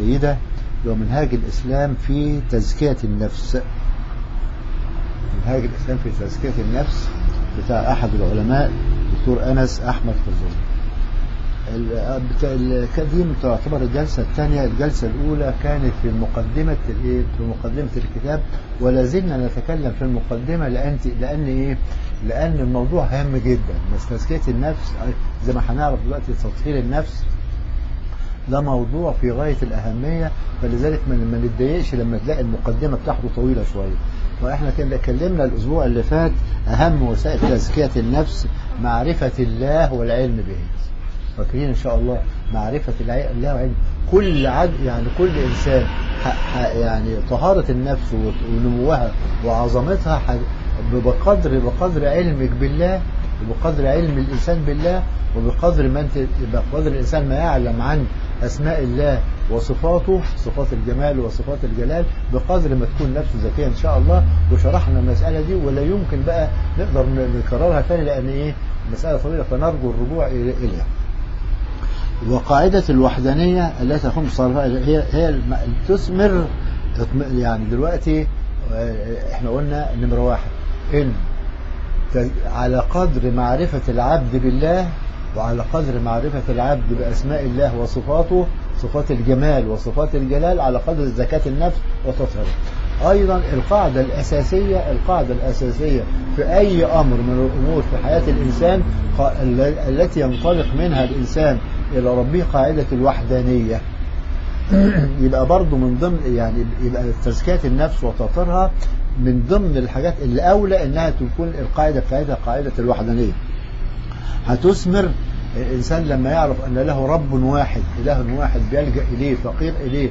جيدة ومنهاج الإسلام في تزكية النفس منهاج الإسلام في تزكية النفس بتاع أحد العلماء دكتور أنس أحمد قرزون دي تعتبر الجلسة الثانية الجلسة الأولى كانت في مقدمة الإيه في مقدمة الكتاب ولا زلنا نتكلم في المقدمة لأن لأن إيه لأن الموضوع هام جدا بس تزكية النفس زي ما هنعرف دلوقتي تطهير النفس ده موضوع في غاية الأهمية فلذلك ما نتضايقش لما تلاقي المقدمة بتاعته طويلة شوية واحنا كنا اتكلمنا الأسبوع اللي فات أهم وسائل تزكية النفس معرفة الله والعلم به فاكرين ان شاء الله معرفة الله وعلم كل عد يعني كل انسان يعني طهارة النفس ونموها وعظمتها بقدر بقدر علمك بالله وبقدر علم الانسان بالله وبقدر ما انت بقدر الانسان ما يعلم عن اسماء الله وصفاته صفات الجمال وصفات الجلال بقدر ما تكون نفسه ذكيه ان شاء الله وشرحنا المساله دي ولا يمكن بقى نقدر نكررها ثاني لان ايه مساله طويله فنرجو الرجوع اليها وقاعدة الوحدانية التي تقوم بصرفها هي هي تثمر يعني دلوقتي احنا قلنا نمرة واحد ان على قدر معرفة العبد بالله وعلى قدر معرفة العبد بأسماء الله وصفاته صفات الجمال وصفات الجلال على قدر زكاة النفس وتطهيرها أيضا القاعدة الأساسية القاعدة الأساسية في أي أمر من الأمور في حياة الإنسان التي ينطلق منها الإنسان إلى ربه قاعدة الوحدانية يبقى برضو من ضمن يعني يبقى تزكية النفس وتطهيرها من ضمن الحاجات اللي أولى إنها تكون القاعدة بتاعتها قاعدة الوحدانية هتثمر الإنسان لما يعرف أن له رب واحد إله واحد بيلجأ إليه فقير إليه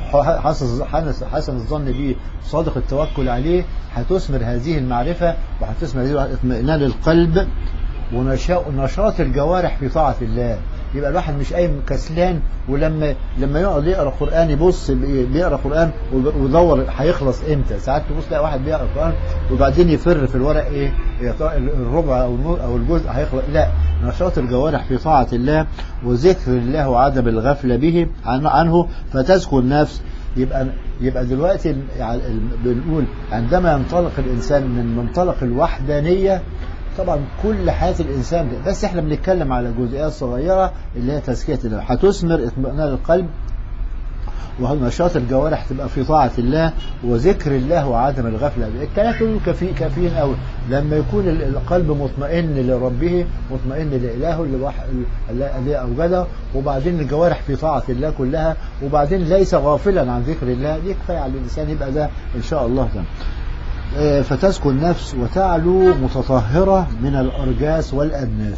حسن الظن به صادق التوكل عليه هتثمر هذه المعرفة وهتثمر هذه اطمئنان القلب ونشاط الجوارح في طاعة الله يبقى الواحد مش قايم كسلان ولما لما يقعد يقرا قران يبص بيقرا قران ويدور هيخلص امتى ساعات تبص تلاقي واحد بيقرا قران وبعدين يفر في الورق ايه الربع او او الجزء هيخلص لا نشاط الجوارح في طاعه الله وذكر الله وعدم الغفله به عنه فتزكو النفس يبقى يبقى دلوقتي بنقول عندما ينطلق الانسان من منطلق الوحدانيه طبعا كل حياة الإنسان بس احنا بنتكلم على جزئيات صغيرة اللي هي تزكية الله هتثمر اطمئنان القلب ونشاط الجوارح تبقى في طاعة الله وذكر الله وعدم الغفلة الثلاثة دول كافي كافيين قوي لما يكون القلب مطمئن لربه مطمئن لإلهه الذي أوجده وبعدين الجوارح في طاعة الله كلها وبعدين ليس غافلا عن ذكر الله دي كفاية على الإنسان يبقى ده إن شاء الله ده فتزكو النفس وتعلو متطهرة من الأرجاس والأدناس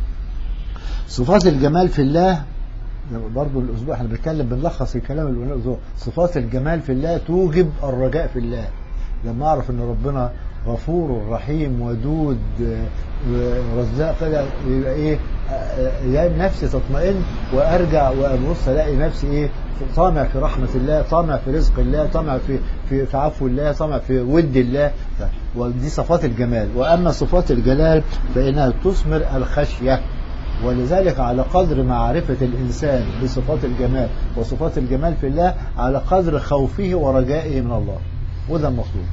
صفات الجمال في الله برضو الأسبوع احنا بنتكلم بنلخص الكلام اللي الأسبوع صفات الجمال في الله توجب الرجاء في الله لما أعرف أن ربنا غفور رحيم ودود رزاق كده يبقى ايه نفسي تطمئن وارجع وابص الاقي نفسي ايه طامع في رحمة الله طامع في رزق الله طامع في في, في عفو الله طامع في ود الله ودي صفات الجمال وأما صفات الجلال فإنها تثمر الخشية ولذلك على قدر معرفة الإنسان بصفات الجمال وصفات الجمال في الله على قدر خوفه ورجائه من الله وده المطلوب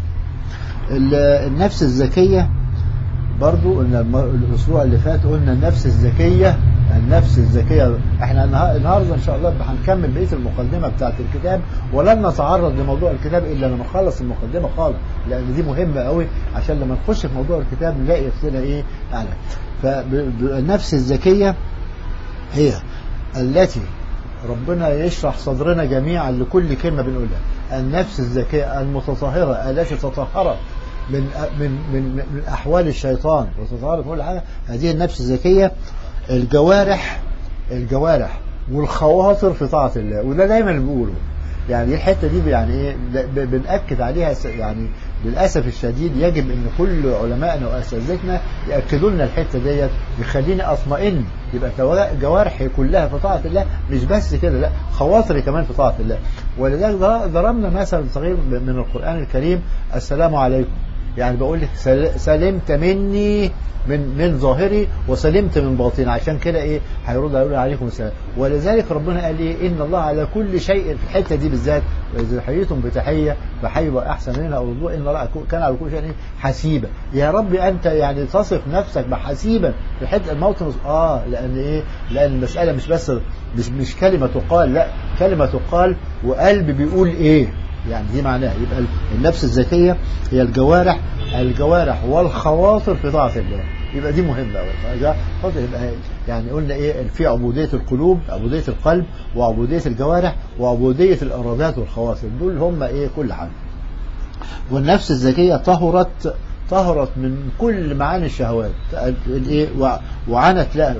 النفس الذكية برضو الأسبوع اللي فات قلنا النفس الذكية النفس الذكية احنا النهاردة ان شاء الله هنكمل بقية المقدمة بتاعت الكتاب ولن نتعرض لموضوع الكتاب الا لما نخلص المقدمة خالص لان دي مهمة قوي عشان لما نخش في موضوع الكتاب نلاقي فينا ايه اعلى فالنفس الذكية هي التي ربنا يشرح صدرنا جميعا لكل كلمة بنقولها النفس الذكية المتطهرة التي تطهرت من من من من احوال الشيطان وتتعرض كل حاجه هذه النفس الذكيه الجوارح الجوارح والخواطر في طاعه الله وده دايما بنقوله يعني الحته دي يعني ايه بناكد عليها يعني للاسف الشديد يجب ان كل علمائنا واساتذتنا ياكدوا لنا الحته ديت يخليني اطمئن يبقى جوارحي كلها في طاعه الله مش بس كده لا خواطري كمان في طاعه الله ولذلك ضربنا مثل صغير من القران الكريم السلام عليكم يعني بقول لك سل- سلمت مني من من ظاهري وسلمت من باطني عشان كده ايه هيرد هيقول عليكم السلام ولذلك ربنا قال ايه ان الله على كل شيء في الحته دي بالذات واذا حييتم بتحيه فحيوا احسن منها او ردوها ان الله كان على كل شيء إيه؟ حسيبا يا رب انت يعني تصف نفسك بحسيبا في حته الموطن اه لان ايه لان المساله مش بس مش مش كلمه تقال لا كلمه تقال وقلب بيقول ايه يعني دي معناها يبقى النفس الذكيه هي الجوارح الجوارح والخواطر في طاعه الله يبقى دي مهمه قوي يبقى يعني قلنا ايه في عبوديه القلوب عبوديه القلب وعبوديه الجوارح وعبوديه الارادات والخواطر دول هم ايه كل حاجه والنفس الذكيه طهرت طهرت من كل معاني الشهوات الايه وعنت لا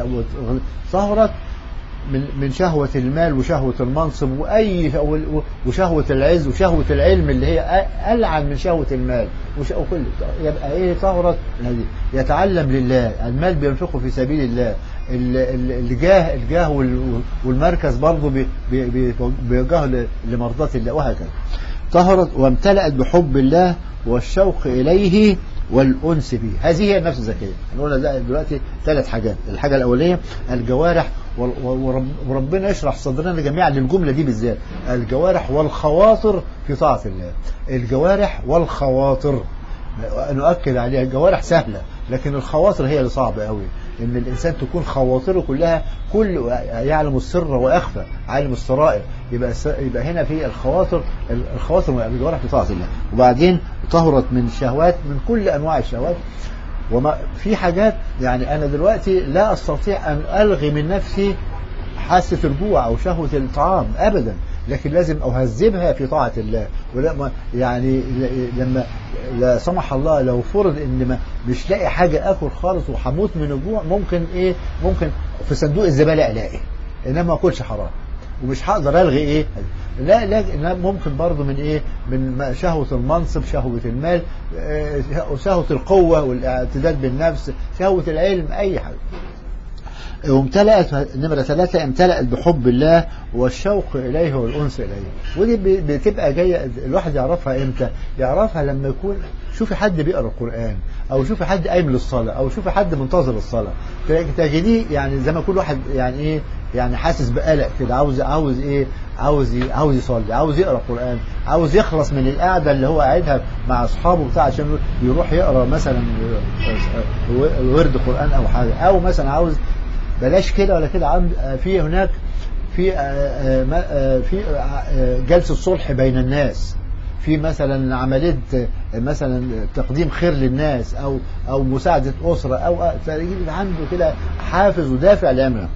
طهرت من من شهوة المال وشهوة المنصب وأي وشهوة العز وشهوة العلم اللي هي ألعن من شهوة المال وكل يبقى إيه طهرت هذه يتعلم لله المال بينفقه في سبيل الله الجاه الجاه والمركز برضه بيوجهه لمرضاة الله وهكذا طهرت وامتلأت بحب الله والشوق إليه والأنس به هذه هي النفس الذكية هنقول دلوقتي ثلاث حاجات الحاجة الأولية الجوارح وربنا يشرح صدرنا جميعا للجملة دي بالذات الجوارح والخواطر في طاعة الله الجوارح والخواطر نؤكد عليها الجوارح سهلة لكن الخواطر هي اللي صعبة قوي ان الانسان تكون خواطره كلها كل يعلم السر واخفى عالم السرائر يبقى يبقى هنا في الخواطر الخواطر الجوارح في طاعه الله وبعدين طهرت من الشهوات من كل انواع الشهوات وما في حاجات يعني انا دلوقتي لا استطيع ان الغي من نفسي حاسه الجوع او شهوه الطعام ابدا لكن لازم اهذبها في طاعه الله ولا يعني لما لا سمح الله لو فرض ان ما مش لاقي حاجه اكل خالص وهموت من الجوع ممكن ايه ممكن في صندوق الزباله الاقي انما ما اكلش حرام ومش هقدر الغي ايه لا لا ممكن برضه من ايه من شهوه المنصب شهوه المال شهوه القوه والاعتداد بالنفس شهوه العلم اي حاجه وامتلأت نمرة ثلاثة امتلأت بحب الله والشوق إليه والأنس إليه ودي بتبقى جاية الواحد يعرفها إمتى يعرفها لما يكون شوفي حد بيقرأ القرآن أو شوفي حد قايم للصلاة أو شوفي حد منتظر الصلاة تجديه يعني زي ما كل واحد يعني إيه يعني حاسس بقلق كده عاوز عاوز ايه عاوز عاوز يصلي عاوز يقرا قران عاوز يخلص من القعده اللي هو قاعدها مع اصحابه بتاع عشان يروح يقرا مثلا ورد قران او حاجه او مثلا عاوز بلاش كده ولا كده في هناك في في جلسه صلح بين الناس في مثلا عمليه مثلا تقديم خير للناس او او مساعده اسره او فيجيب عنده كده حافز ودافع ليعملها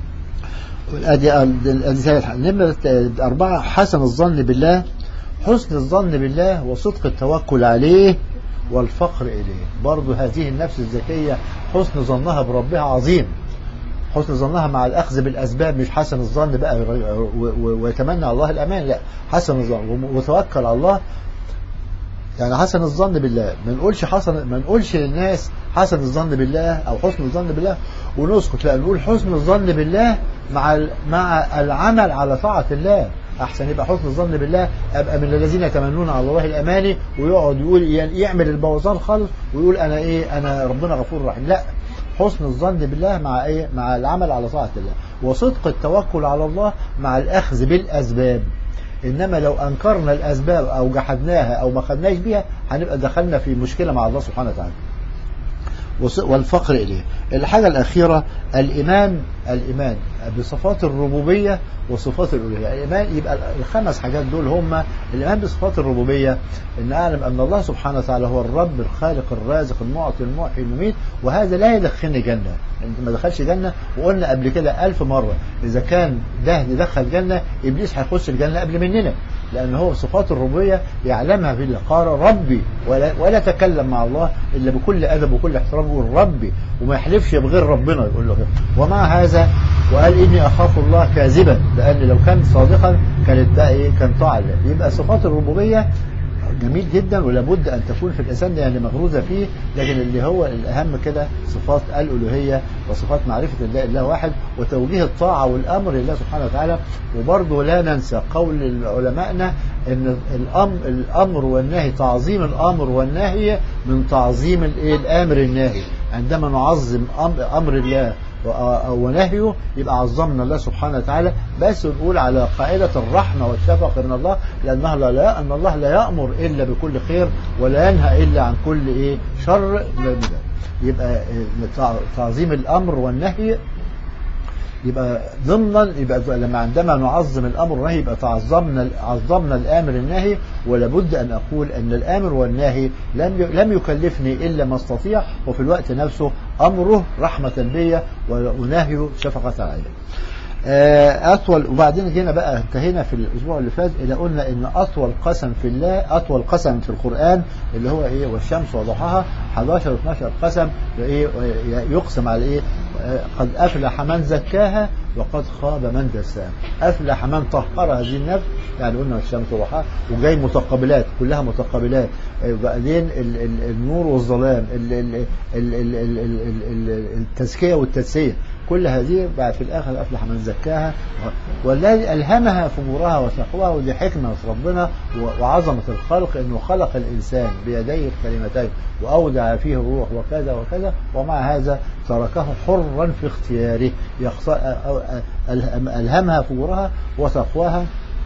ادي ادي نمرة أربعة حسن الظن بالله حسن الظن بالله وصدق التوكل عليه والفقر إليه برضو هذه النفس الذكية حسن ظنها بربها عظيم حسن ظنها مع الأخذ بالأسباب مش حسن الظن بقى ويتمنى على الله الأمان لا حسن الظن وتوكل على الله يعني حسن الظن بالله ما نقولش حسن ما نقولش للناس حسن الظن بالله او حسن الظن بالله ونسكت لا نقول حسن الظن بالله مع مع العمل على طاعه الله احسن يبقى حسن الظن بالله ابقى من الذين يتمنون على الله الاماني ويقعد يقول يعمل البوظان خالص ويقول انا ايه انا ربنا غفور رحيم لا حسن الظن بالله مع ايه مع العمل على طاعه الله وصدق التوكل على الله مع الاخذ بالاسباب انما لو انكرنا الاسباب او جحدناها او ما خدناش بيها هنبقى دخلنا في مشكله مع الله سبحانه وتعالى والفقر اليه الحاجه الاخيره الايمان الايمان بصفات الربوبيه وصفات الالوهيه الايمان يبقى الخمس حاجات دول هم الايمان بصفات الربوبيه ان اعلم ان الله سبحانه وتعالى هو الرب الخالق الرازق المعطي المحيي المميت وهذا لا يدخلني جنه انت ما دخلش جنه وقلنا قبل كده ألف مره اذا كان ده يدخل جنه ابليس هيخش الجنه قبل مننا لأن هو صفات الربوبية يعلمها في الله قال ربي ولا, ولا تكلم مع الله إلا بكل أدب وكل احترام يقول ربي وما يحلفش بغير ربنا يقول له كده ومع هذا وقال إني أخاف الله كاذبا لأن لو كان صادقا كانت بقى إيه كان طاعة يبقى صفات الربوبية جميل جدا ولابد ان تكون في الانسان يعني مغروزه فيه لكن اللي هو الاهم كده صفات الالوهيه وصفات معرفه الله اله واحد وتوجيه الطاعه والامر لله سبحانه وتعالى وبرضه لا ننسى قول علمائنا ان الامر الامر والنهي تعظيم الامر والنهي من تعظيم الايه الامر الناهي عندما نعظم أم- امر الله و- ونهيه يبقى عظمنا الله سبحانه وتعالى بس نقول على قاعدة الرحمة والشفقة من الله لأنها لا, لا أن الله لا يأمر إلا بكل خير ولا ينهى إلا عن كل إيه شر يبقى آه، تع- تعظيم الأمر والنهي يبقى ضمنا يبقى لما عندما نعظم الامر والنهي يبقى تعظمنا عظمنا الامر الناهي ولابد ان اقول ان الامر والنهي لم ي- لم يكلفني الا ما استطيع وفي الوقت نفسه امره رحمه بي ونهيه شفقه علي. آه، اطول وبعدين جينا بقى انتهينا في الاسبوع اللي فات الى قلنا ان اطول قسم في الله اطول قسم في القران اللي هو ايه والشمس وضحاها 11 12 قسم ايه يقسم على ايه آه، قد افلح من زكاها وقد خاب من دساها افلح من طهر هذه النفس يعني قلنا الشمس وضحاها وجاي متقابلات كلها متقابلات آه، وبعدين ال- ال- النور والظلام ال- ال- ال- ال- ال- ال- ال- التزكيه والتدسيه كل هذه بعد في الآخر أفلح من زكاها والذي ألهمها فجورها وتقواها ودي حكمة ربنا و- وعظمة الخلق أنه خلق الإنسان بيديه الكلمتين وأودع فيه الروح وكذا وكذا ومع هذا تركه حرا في اختياره يخص- أو- أ- ألهم- ألهمها فجورها وتقواها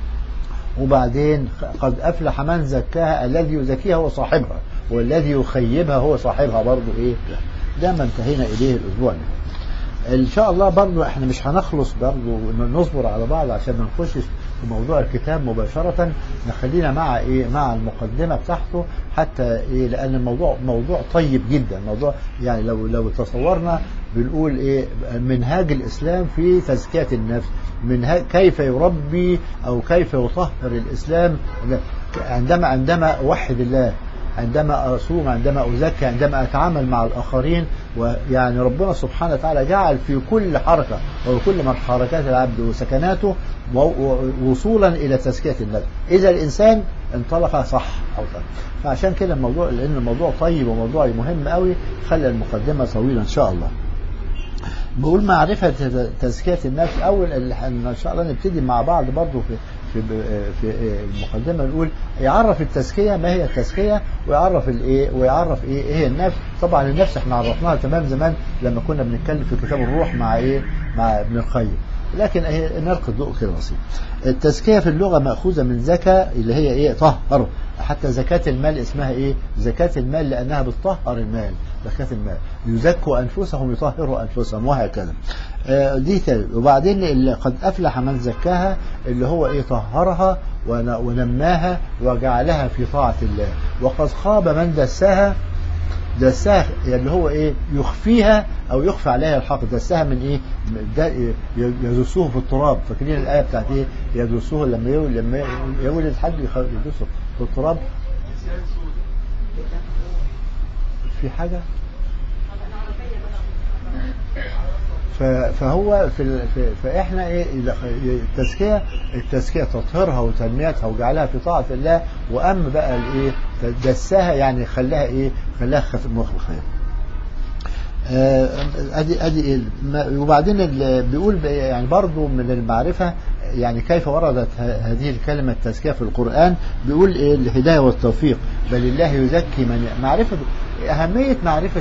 وبعدين قد أفلح من زكاها الذي يزكيها هو صاحبها والذي يخيبها هو صاحبها برضه إيه ده ما انتهينا إليه الأسبوع اللي فات. ان شاء الله برضو احنا مش هنخلص برضو نصبر على بعض عشان ما نخشش في موضوع الكتاب مباشرة نخلينا مع ايه مع المقدمة بتاعته حتى ايه لان الموضوع موضوع طيب جدا موضوع يعني لو لو تصورنا بنقول ايه منهاج الاسلام في تزكية النفس منهاج كيف يربي او كيف يطهر الاسلام عندما عندما اوحد الله عندما أصوم عندما أزكي عندما أتعامل مع الآخرين ويعني ربنا سبحانه وتعالى جعل في كل حركة وكل من حركات العبد وسكناته وصولا إلى تزكية النفس إذا الإنسان انطلق صح أو صح. فعشان كده الموضوع لأن الموضوع طيب وموضوع مهم قوي خلى المقدمة طويلة إن شاء الله بقول معرفة تزكية النفس أول إن شاء الله نبتدي مع بعض برضو في في في المقدمة نقول يعرف التزكية ما هي التزكية ويعرف الايه ويعرف ايه ايه النفس طبعا النفس احنا عرفناها تمام زمان لما كنا بنتكلم في كتاب الروح مع ايه مع ابن القيم لكن ايه نلقي الضوء كده بسيط التزكية في اللغة مأخوذة من زكاة اللي هي ايه طهر حتى زكاة المال اسمها ايه زكاة المال لأنها بتطهر المال زكاة المال يزكوا أنفسهم يطهروا أنفسهم وهكذا آه دي تالي وبعدين اللي قد أفلح من زكاها اللي هو إيه طهرها ونماها وجعلها في طاعة الله وقد خاب من دساها دساها اللي هو ايه يخفيها او يخفى عليها الحق دساها من ايه يدسوه في التراب فاكرين الايه بتاعت ايه يدسوه لما يولد لما يولد حد يدسه في التراب في حاجه فهو في فاحنا ايه التزكيه التزكيه تطهيرها وتنميتها وجعلها في طاعه الله وام بقى الايه دسها يعني خلاها ايه خلاها خف خير ادي ادي وبعدين بيقول يعني برضو من المعرفه يعني كيف وردت هذه الكلمه التزكيه في القران بيقول ايه الهدايه والتوفيق بل الله يزكي من معرفه اهميه معرفه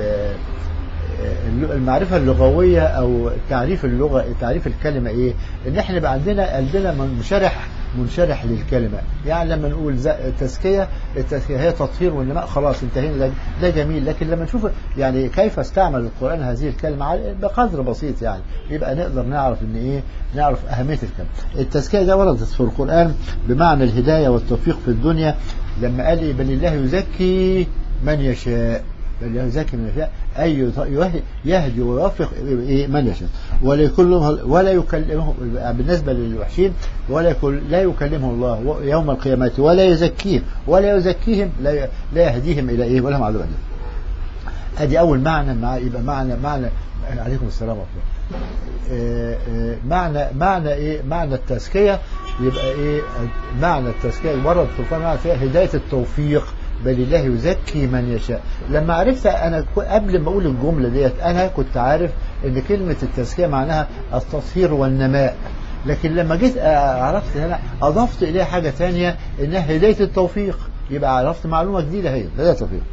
المعرفة اللغوية أو تعريف اللغة تعريف الكلمة إيه؟ إن إحنا يبقى عندنا قلبنا منشرح منشرح للكلمة يعني لما نقول تزكية التزكية هي تطهير والنماء خلاص انتهينا ده, ده جميل لكن لما نشوف يعني كيف استعمل القرآن هذه الكلمة بقدر بسيط يعني يبقى نقدر نعرف إن إيه نعرف أهمية الكلمة التزكية ده وردت في القرآن بمعنى الهداية والتوفيق في الدنيا لما قال إيه بل الله يزكي من يشاء بل يزكي من يشاء أي يهدي ويوفق من يشاء ولا يكلمه ولا يكلمه بالنسبة للوحشين ولا لا يكلمه الله يوم القيامة ولا يزكيهم ولا يزكيهم لا لا يهديهم إلى إيه ولا عذاب أليم أدي أول معنى مع يبقى معنى معنى عليكم السلام ورحمة الله معنى معنى ايه معنى التزكيه يبقى ايه معنى التزكيه ورد في القران فيها هدايه التوفيق بل الله يزكي من يشاء لما عرفت انا قبل ما اقول الجمله ديت انا كنت عارف ان كلمه التزكيه معناها التطهير والنماء لكن لما جيت عرفت هنا اضفت اليها حاجه ثانيه انها هدايه التوفيق يبقى عرفت معلومه جديده هي هدايه التوفيق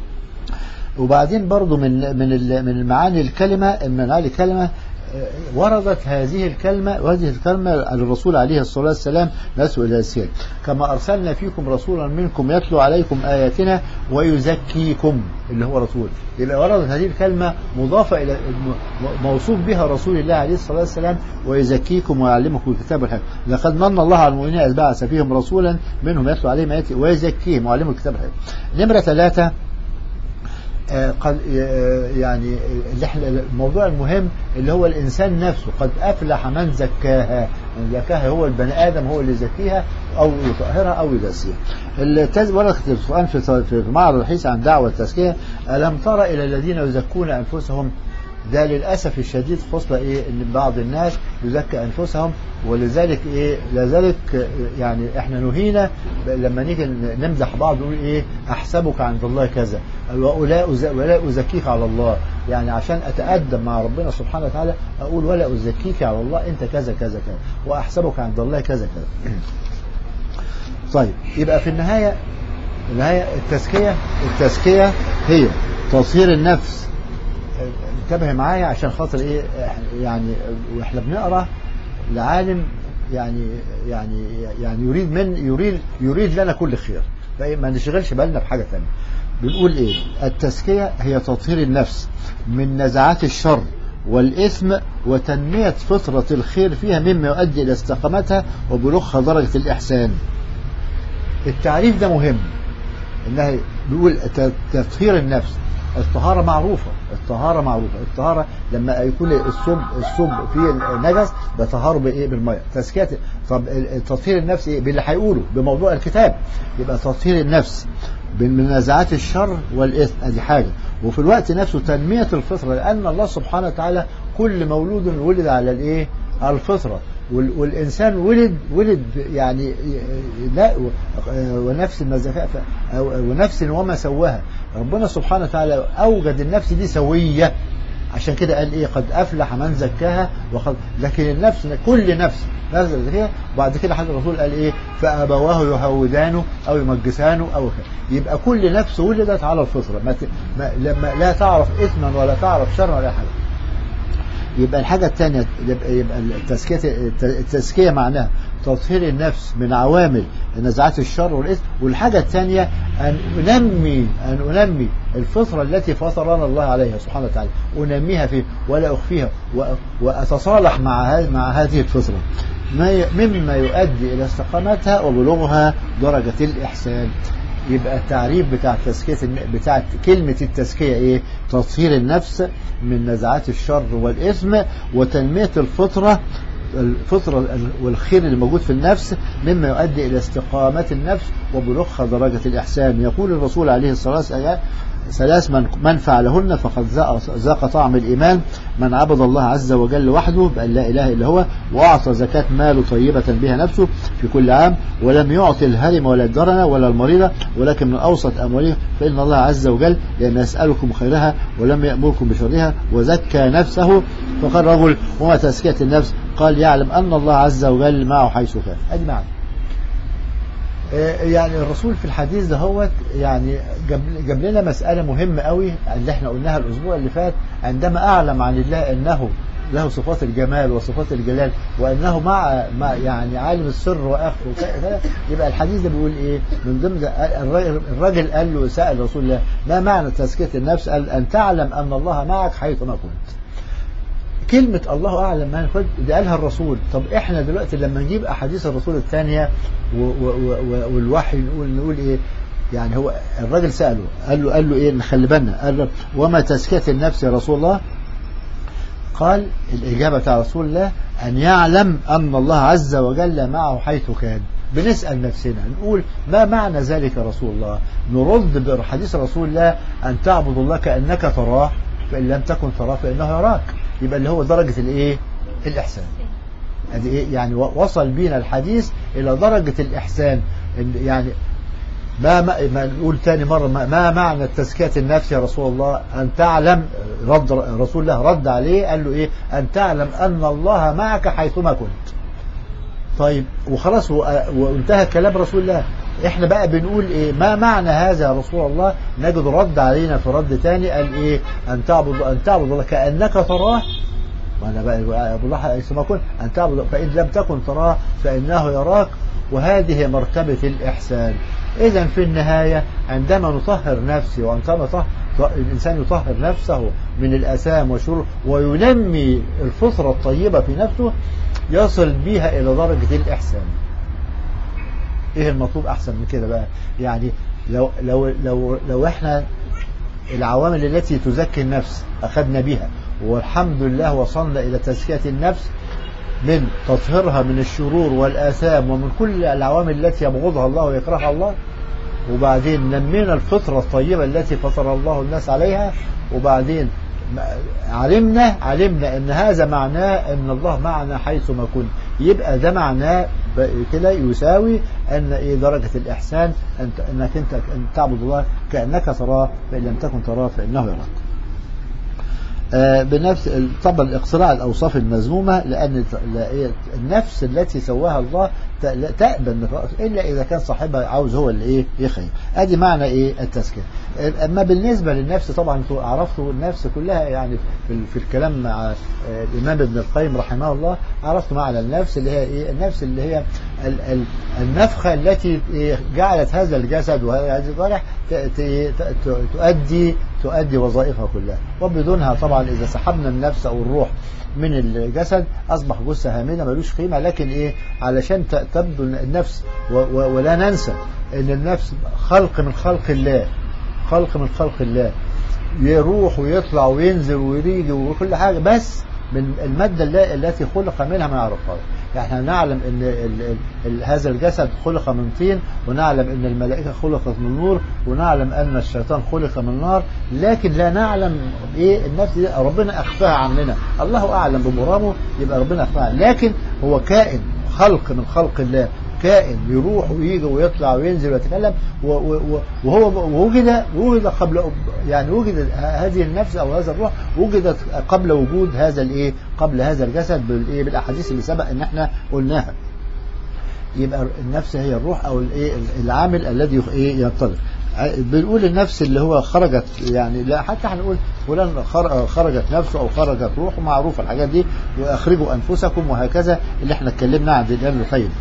وبعدين برضو من من ال- من معاني الكلمه من معاني الكلمه آه، وردت هذه الكلمة وهذه الكلمة الرسول عليه الصلاة والسلام نسوا إلى السير كما أرسلنا فيكم رسولا منكم يتلو عليكم آياتنا ويزكيكم اللي هو رسول يبقى وردت هذه الكلمة مضافة إلى م- موصوف بها رسول الله عليه الصلاة والسلام ويزكيكم ويعلمكم الكتاب والحكمة لقد من الله على المؤمنين إذ بعث فيهم رسولا منهم يتلو عليهم آياته ويزكيهم ويعلمهم الكتاب والحكمة نمرة ثلاثة آه، قد آه، يعني اللي احنا الموضوع المهم اللي هو الانسان نفسه قد افلح من زكاها من زكاها هو البني ادم هو اللي يزكيها او يطهرها او يدسيها التز ورقه القران في في معرض الحديث عن دعوه التزكيه الم تر الى الذين يزكون انفسهم ده للاسف الشديد خصله ايه ان بعض الناس يزكي انفسهم ولذلك ايه لذلك آه، يعني احنا نهينا لما نيجي نمزح بعض نقول ايه احسبك عند الله كذا ولا أز- ولا ازكيك على الله يعني عشان اتادب مع ربنا سبحانه وتعالى اقول ولا ازكيك على الله انت كذا كذا كذا واحسبك عند الله كذا كذا طيب يبقى في النهايه النهايه التزكيه التزكيه هي تطهير النفس انتبه معايا عشان خاطر ايه إح- يعني واحنا بنقرا لعالم يعني يعني يعني يريد من يريد يريد لنا كل خير فما نشغلش بالنا بحاجه ثانيه بنقول ايه التزكيه هي تطهير النفس من نزعات الشر والإثم وتنمية فطرة الخير فيها مما يؤدي إلى استقامتها وبلوغها درجة الإحسان التعريف ده مهم انها بيقول ت- تطهير النفس الطهارة معروفة الطهارة معروفة الطهارة لما يكون الصب الصب فيه النجس بطهاره بايه بالمية تزكية طب ال- تطهير النفس ايه باللي هيقوله بموضوع الكتاب يبقى تطهير النفس من نزعات الشر والاثم ادي حاجة وفي الوقت نفسه تنمية الفطرة لأن الله سبحانه وتعالى كل مولود ولد على الايه على الفطرة وال- والإنسان ولد ولد يعني لا ونفس ما زكاها ف- ونفس وما سواها ربنا سبحانه وتعالى أوجد النفس دي سوية عشان كده قال ايه قد افلح من زكاها وقد لكن النفس كل نفس نزل زكاها وبعد كده حضرتك الرسول قال ايه فابواه يهودانه او يمجسانه او كده يبقى كل نفس ولدت على الفطره ما ت... ما... لما لا تعرف اثما ولا تعرف شرا ولا حاجه يبقى الحاجة الثانية يبقى, يبقى التزكية التزكية معناها تطهير النفس من عوامل نزعات الشر والإثم والحاجة الثانية أن أنمي أن أنمي الفطرة التي فطرنا الله عليها سبحانه وتعالى أنميها فيه ولا أخفيها و- وأتصالح مع ه- مع هذه الفطرة ما ي- مما يؤدي إلى استقامتها وبلوغها درجة الإحسان يبقى التعريف بتاع تزكية الن- بتاع كلمة التزكية ايه؟ تطهير النفس من نزعات الشر والإثم وتنمية الفطرة الفطرة والخير اللي موجود في النفس مما يؤدي إلى استقامة النفس وبلوغها درجة الإحسان يقول الرسول عليه الصلاة والسلام ثلاث من, من فعلهن فقد ذاق ذاق طعم الإيمان من عبد الله عز وجل وحده بأن لا إله إلا هو وأعطى زكاة ماله طيبة بها نفسه في كل عام ولم يعطي الهرم ولا الدرن ولا المريضة ولكن من أوسط أموالهم فإن الله عز وجل لم يسألكم خيرها ولم يأمركم بشرها وزكى نفسه فقال رجل وما تزكية النفس قال يعلم أن الله عز وجل معه حيث كان أدي معنى يعني الرسول في الحديث ده هو يعني جاب جاب لنا مسألة مهمة قوي اللي احنا قلناها الأسبوع اللي فات عندما أعلم عن الله أنه له صفات الجمال وصفات الجلال وأنه مع, مع يعني عالم السر وأخفى وكذا يبقى الحديث ده بيقول إيه من ضمن ده الراجل, الراجل قال له سأل رسول الله ما معنى تزكية النفس قال أن تعلم أن الله معك حيثما كنت كلمة الله أعلم ما كنت دي قالها الرسول طب إحنا دلوقتي لما نجيب أحاديث الرسول الثانية و- و- و- والوحي نقول نقول إيه يعني هو الراجل سأله قال له قال له إيه نخلي بالنا قال له وما تزكية النفس يا رسول الله قال الإجابة بتاع رسول الله أن يعلم أن الله عز وجل معه حيث كان بنسأل نفسنا نقول ما معنى ذلك يا رسول الله نرد بحديث رسول الله أن تعبد الله كأنك تراه فإن لم تكن تراه فإنه يراك يبقى اللي هو درجة الإيه الإحسان ادي ايه يعني وصل بينا الحديث الى درجة الاحسان إن يعني ما, ما, ما نقول تاني مرة ما, ما معنى تزكية النفس يا رسول الله أن تعلم رد رسول الله رد عليه قال له إيه أن تعلم أن الله معك حيثما كنت طيب وخلاص و- وانتهى كلام رسول الله احنا بقى بنقول ايه ما معنى هذا يا رسول الله نجد رد علينا في رد تاني قال ايه ان تعبد ان تعبد الله كانك تراه وانا بقى ابو الله حيث ما كنت ان تعبد فان لم تكن تراه فانه يراك وهذه مرتبه الاحسان اذا في النهايه عندما نطهر نفسي وعندما طه- ط- الانسان يطهر نفسه من الاثام والشرور وينمي الفطره الطيبه في نفسه يصل بها الى درجه الاحسان ايه المطلوب احسن من كده بقى يعني لو لو لو لو احنا العوامل التي تزكي النفس اخذنا بها والحمد لله وصلنا الى تزكيه النفس من تطهيرها من الشرور والاثام ومن كل العوامل التي يبغضها الله ويكرهها الله وبعدين نمينا الفطره الطيبه التي فطر الله الناس عليها وبعدين علمنا علمنا ان هذا معناه ان الله معنا حيث ما كنا يبقى ده معناه كده يساوي ان ايه درجه الاحسان أن انك انت أن تعبد الله كانك تراه فان لم تكن تراه فانه يراك. آه بنفس طبعا اقتراع الاوصاف المذمومه لان النفس التي سواها الله تأبى الا اذا كان صاحبها عاوز هو اللي ايه يخير ادي معنى ايه التزكيه اما بالنسبه للنفس طبعا انتوا عرفتوا النفس كلها يعني في, في الكلام مع الامام ابن القيم رحمه الله عرفتوا معنى النفس اللي هي ايه النفس اللي هي ال ال النفخه التي جعلت هذا الجسد وهذه الجوارح تؤدي تؤدي وظائفها كلها وبدونها طبعا اذا سحبنا النفس او الروح من الجسد اصبح جثه هامده ملوش قيمه لكن ايه علشان تبدو النفس ولا ننسى ان النفس خلق من خلق الله خلق من خلق الله يروح ويطلع وينزل ويجي وكل حاجه بس من الماده التي خلق منها ما يعرفهاش يعني احنا نعلم ان ال ال ال هذا الجسد خلق من طين ونعلم ان الملائكه خلقت من نور ونعلم ان الشيطان خلق من نار لكن لا نعلم ايه النفس دي ربنا اخفاها عننا الله اعلم بمرامه يبقى ربنا اخفاها لكن هو كائن خلق من خلق الله كائن يروح ويجي ويطلع وينزل ويتكلم وهو وجد وجد قبل يعني وجد هذه النفس او هذا الروح وجدت قبل وجود هذا الايه قبل هذا الجسد بالايه بالاحاديث اللي سبق ان احنا قلناها يبقى النفس هي الروح او الايه العامل الذي ايه ينتظر بنقول النفس اللي هو خرجت يعني لا حتى هنقول فلان خرجت نفسه او خرجت روحه معروفه الحاجات دي واخرجوا انفسكم وهكذا اللي احنا اتكلمنا عن الامام القيم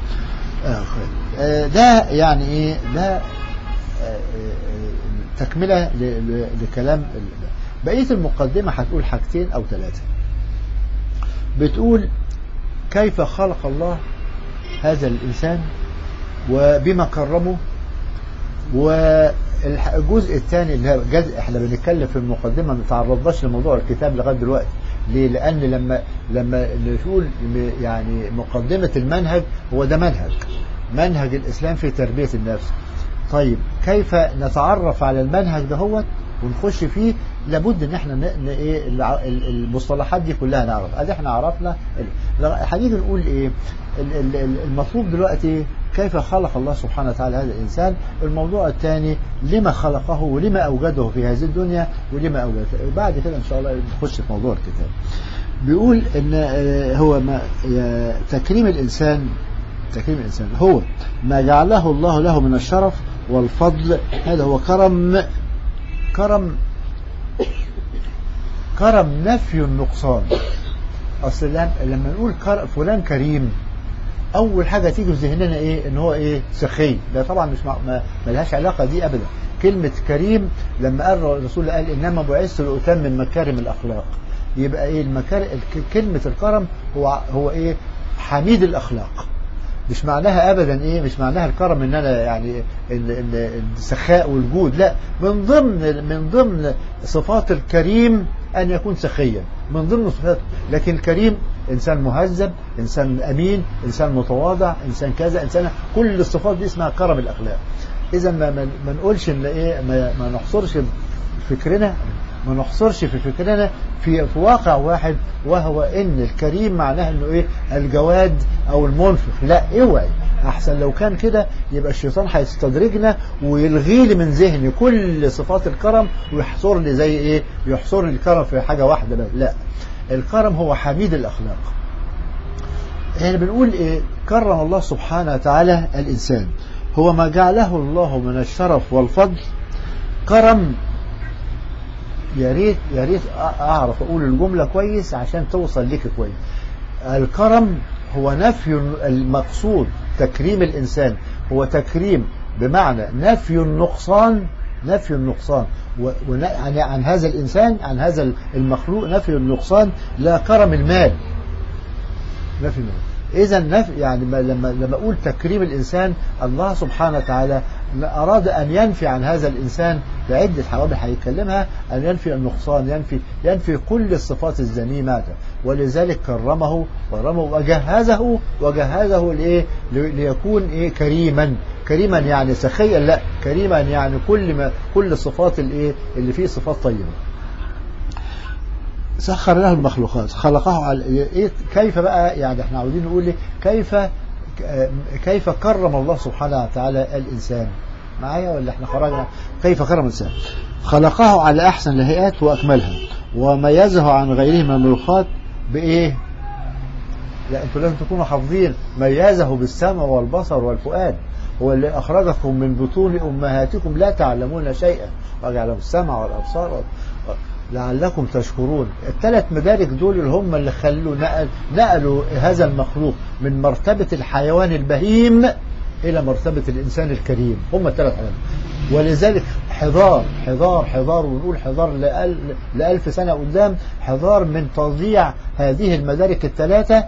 ده يعني ايه ده تكمله لكلام بقيه المقدمه هتقول حاجتين او ثلاثه بتقول كيف خلق الله هذا الانسان وبما كرمه والجزء الثاني اللي هو جزء احنا بنتكلم في المقدمه ما تعرضناش لموضوع الكتاب لغايه دلوقتي ليه؟ لان لما لما نقول يعني مقدمه المنهج هو ده منهج منهج الاسلام في تربيه النفس طيب كيف نتعرف على المنهج ده هو ونخش فيه لابد ان احنا ايه المصطلحات دي كلها نعرف ادي احنا عرفنا هنيجي نقول ايه المطلوب دلوقتي كيف خلق الله سبحانه وتعالى هذا الإنسان الموضوع الثاني لما خلقه ولما أوجده في هذه الدنيا ولما أوجده بعد كده إن شاء الله نخش في موضوع الكتاب بيقول إن هو ما تكريم الإنسان تكريم الإنسان هو ما جعله الله له من الشرف والفضل هذا هو كرم كرم كرم نفي النقصان أصل لما نقول فلان كريم اول حاجه تيجي في ذهننا ايه ان هو ايه سخي ده طبعا مش ما لهاش علاقه دي ابدا كلمه كريم لما قال الرسول قال انما بعثت لاتمم مكارم الاخلاق يبقى ايه المكار كلمه الكرم هو هو ايه حميد الاخلاق مش معناها ابدا ايه مش معناها الكرم ان انا يعني السخاء والجود لا من ضمن من ضمن صفات الكريم ان يكون سخيا من ضمن صفاته لكن الكريم انسان مهذب انسان امين انسان متواضع انسان كذا انسان كل الصفات دي اسمها كرم الاخلاق اذا ما, ما نقولش ان ايه ما, ما نحصرش فكرنا ما نحصرش في فكرنا في, في واقع واحد وهو ان الكريم معناه انه ايه الجواد او المنفق لا اوعي احسن لو كان كده يبقى الشيطان هيستدرجنا ويلغي لي من ذهني كل صفات الكرم ويحصر لي زي ايه يحصر لي الكرم في حاجه واحده بس لا الكرم هو حميد الاخلاق احنا بنقول ايه كرم الله سبحانه وتعالى الانسان هو ما جعله الله من الشرف والفضل كرم يا ريت يا ريت اعرف اقول الجمله كويس عشان توصل لك كويس الكرم هو نفي المقصود تكريم الانسان هو تكريم بمعنى نفي النقصان نفي النقصان يعني عن هذا الانسان عن هذا المخلوق نفي النقصان لا كرم المال نفي المال إذا نفي يعني لما لما أقول تكريم الإنسان الله سبحانه وتعالى أراد أن ينفي عن هذا الإنسان بعدة حوامل هيكلمها أن ينفي النقصان ينفي ينفي كل الصفات الذميمة ولذلك كرمه ورمه وجهزه وجهزه لإيه ليكون إيه كريما كريما يعني سخيا لا كريما يعني كل ما كل الصفات الإيه اللي فيه صفات طيبة سخر له المخلوقات خلقه على إيه كيف بقى يعني احنا عاوزين نقول لي كيف كيف كرم الله سبحانه وتعالى الإنسان معايا ولا احنا خرجنا كيف كرم الإنسان خلقه على أحسن الهيئات وأكملها وميزه عن غيره من المخلوقات بإيه لا انتوا لازم تكونوا حافظين ميزه بالسمع والبصر والفؤاد هو اللي أخرجكم من بطون أمهاتكم لا تعلمون شيئا وجعلهم السمع والأبصار وال... لعلكم تشكرون الثلاث مدارك دول اللي هم اللي خلوا نقل نقلوا هذا المخلوق من مرتبة الحيوان البهيم إلى مرتبة الإنسان الكريم هم الثلاث حاجات ولذلك حذار حذار حذار ونقول حذار لألف سنة قدام حذار من تضييع هذه المدارك الثلاثة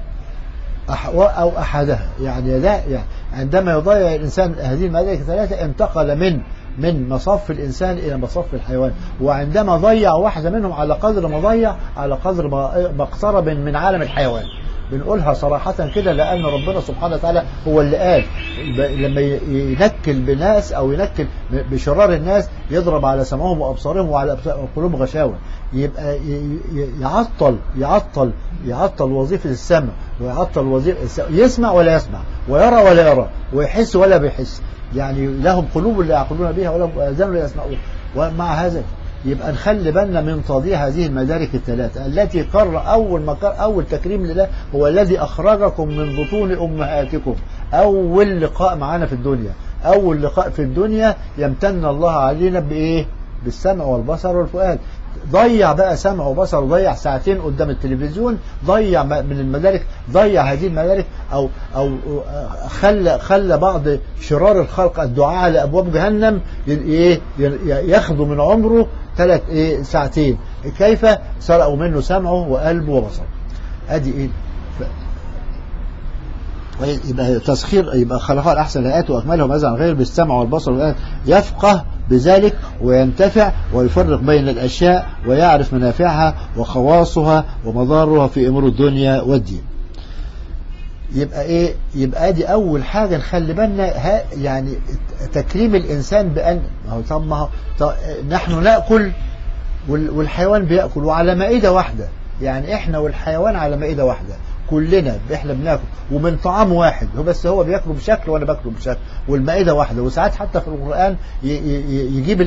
أو أحدها يعني لا يعني عندما يضيع الإنسان هذه المدارك الثلاثة انتقل من من مصف الإنسان إلى مصف الحيوان وعندما ضيع واحدة منهم على قدر ما ضيع على قدر ما اقترب من عالم الحيوان بنقولها صراحة كده لأن ربنا سبحانه وتعالى هو اللي قال لما ينكل بناس أو ينكل بشرار الناس يضرب على سمعهم وأبصارهم وعلى قلوبهم غشاوة يبقى يعطل يعطل يعطل وظيفة السمع ويعطل وظيفة يسمع ولا يسمع ويرى ولا يرى ويحس ولا بيحس يعني لهم قلوب لا يعقلون بها ولهم آذان لا يسمعون ومع هذا يبقى نخلي بالنا من تضييع هذه المدارك الثلاثة التي قرر أول ما قرر أول تكريم لله هو الذي أخرجكم من بطون أمهاتكم أول لقاء معنا في الدنيا أول لقاء في الدنيا يمتن الله علينا بإيه بالسمع والبصر والفؤاد ضيع بقى سمع وبصر ضيع ساعتين قدام التلفزيون ضيع من المدارك ضيع هذه المدارك او او خلى خلى بعض شرار الخلق الدعاء على ابواب جهنم ايه ياخذوا من عمره ثلاث ايه ساعتين كيف سرقوا منه سمعه وقلبه وبصره ادي ايه يبقى تسخير يبقى خلقها الأحسن الآيات وأكملها ماذا عن غير بالسمع والبصر والآيات يفقه بذلك وينتفع ويفرق بين الأشياء ويعرف منافعها وخواصها ومضارها في أمور الدنيا والدين يبقى ايه يبقى دي اول حاجه نخلي بالنا يعني تكريم الانسان بان هو طب ما نحن ناكل والحيوان بياكل وعلى مائده واحده يعني احنا والحيوان على مائده واحده كلنا احنا بناكل ومن طعام واحد هو بس هو بياكله بشكل وانا باكله بشكل والمائده واحده وساعات حتى في القران يجيب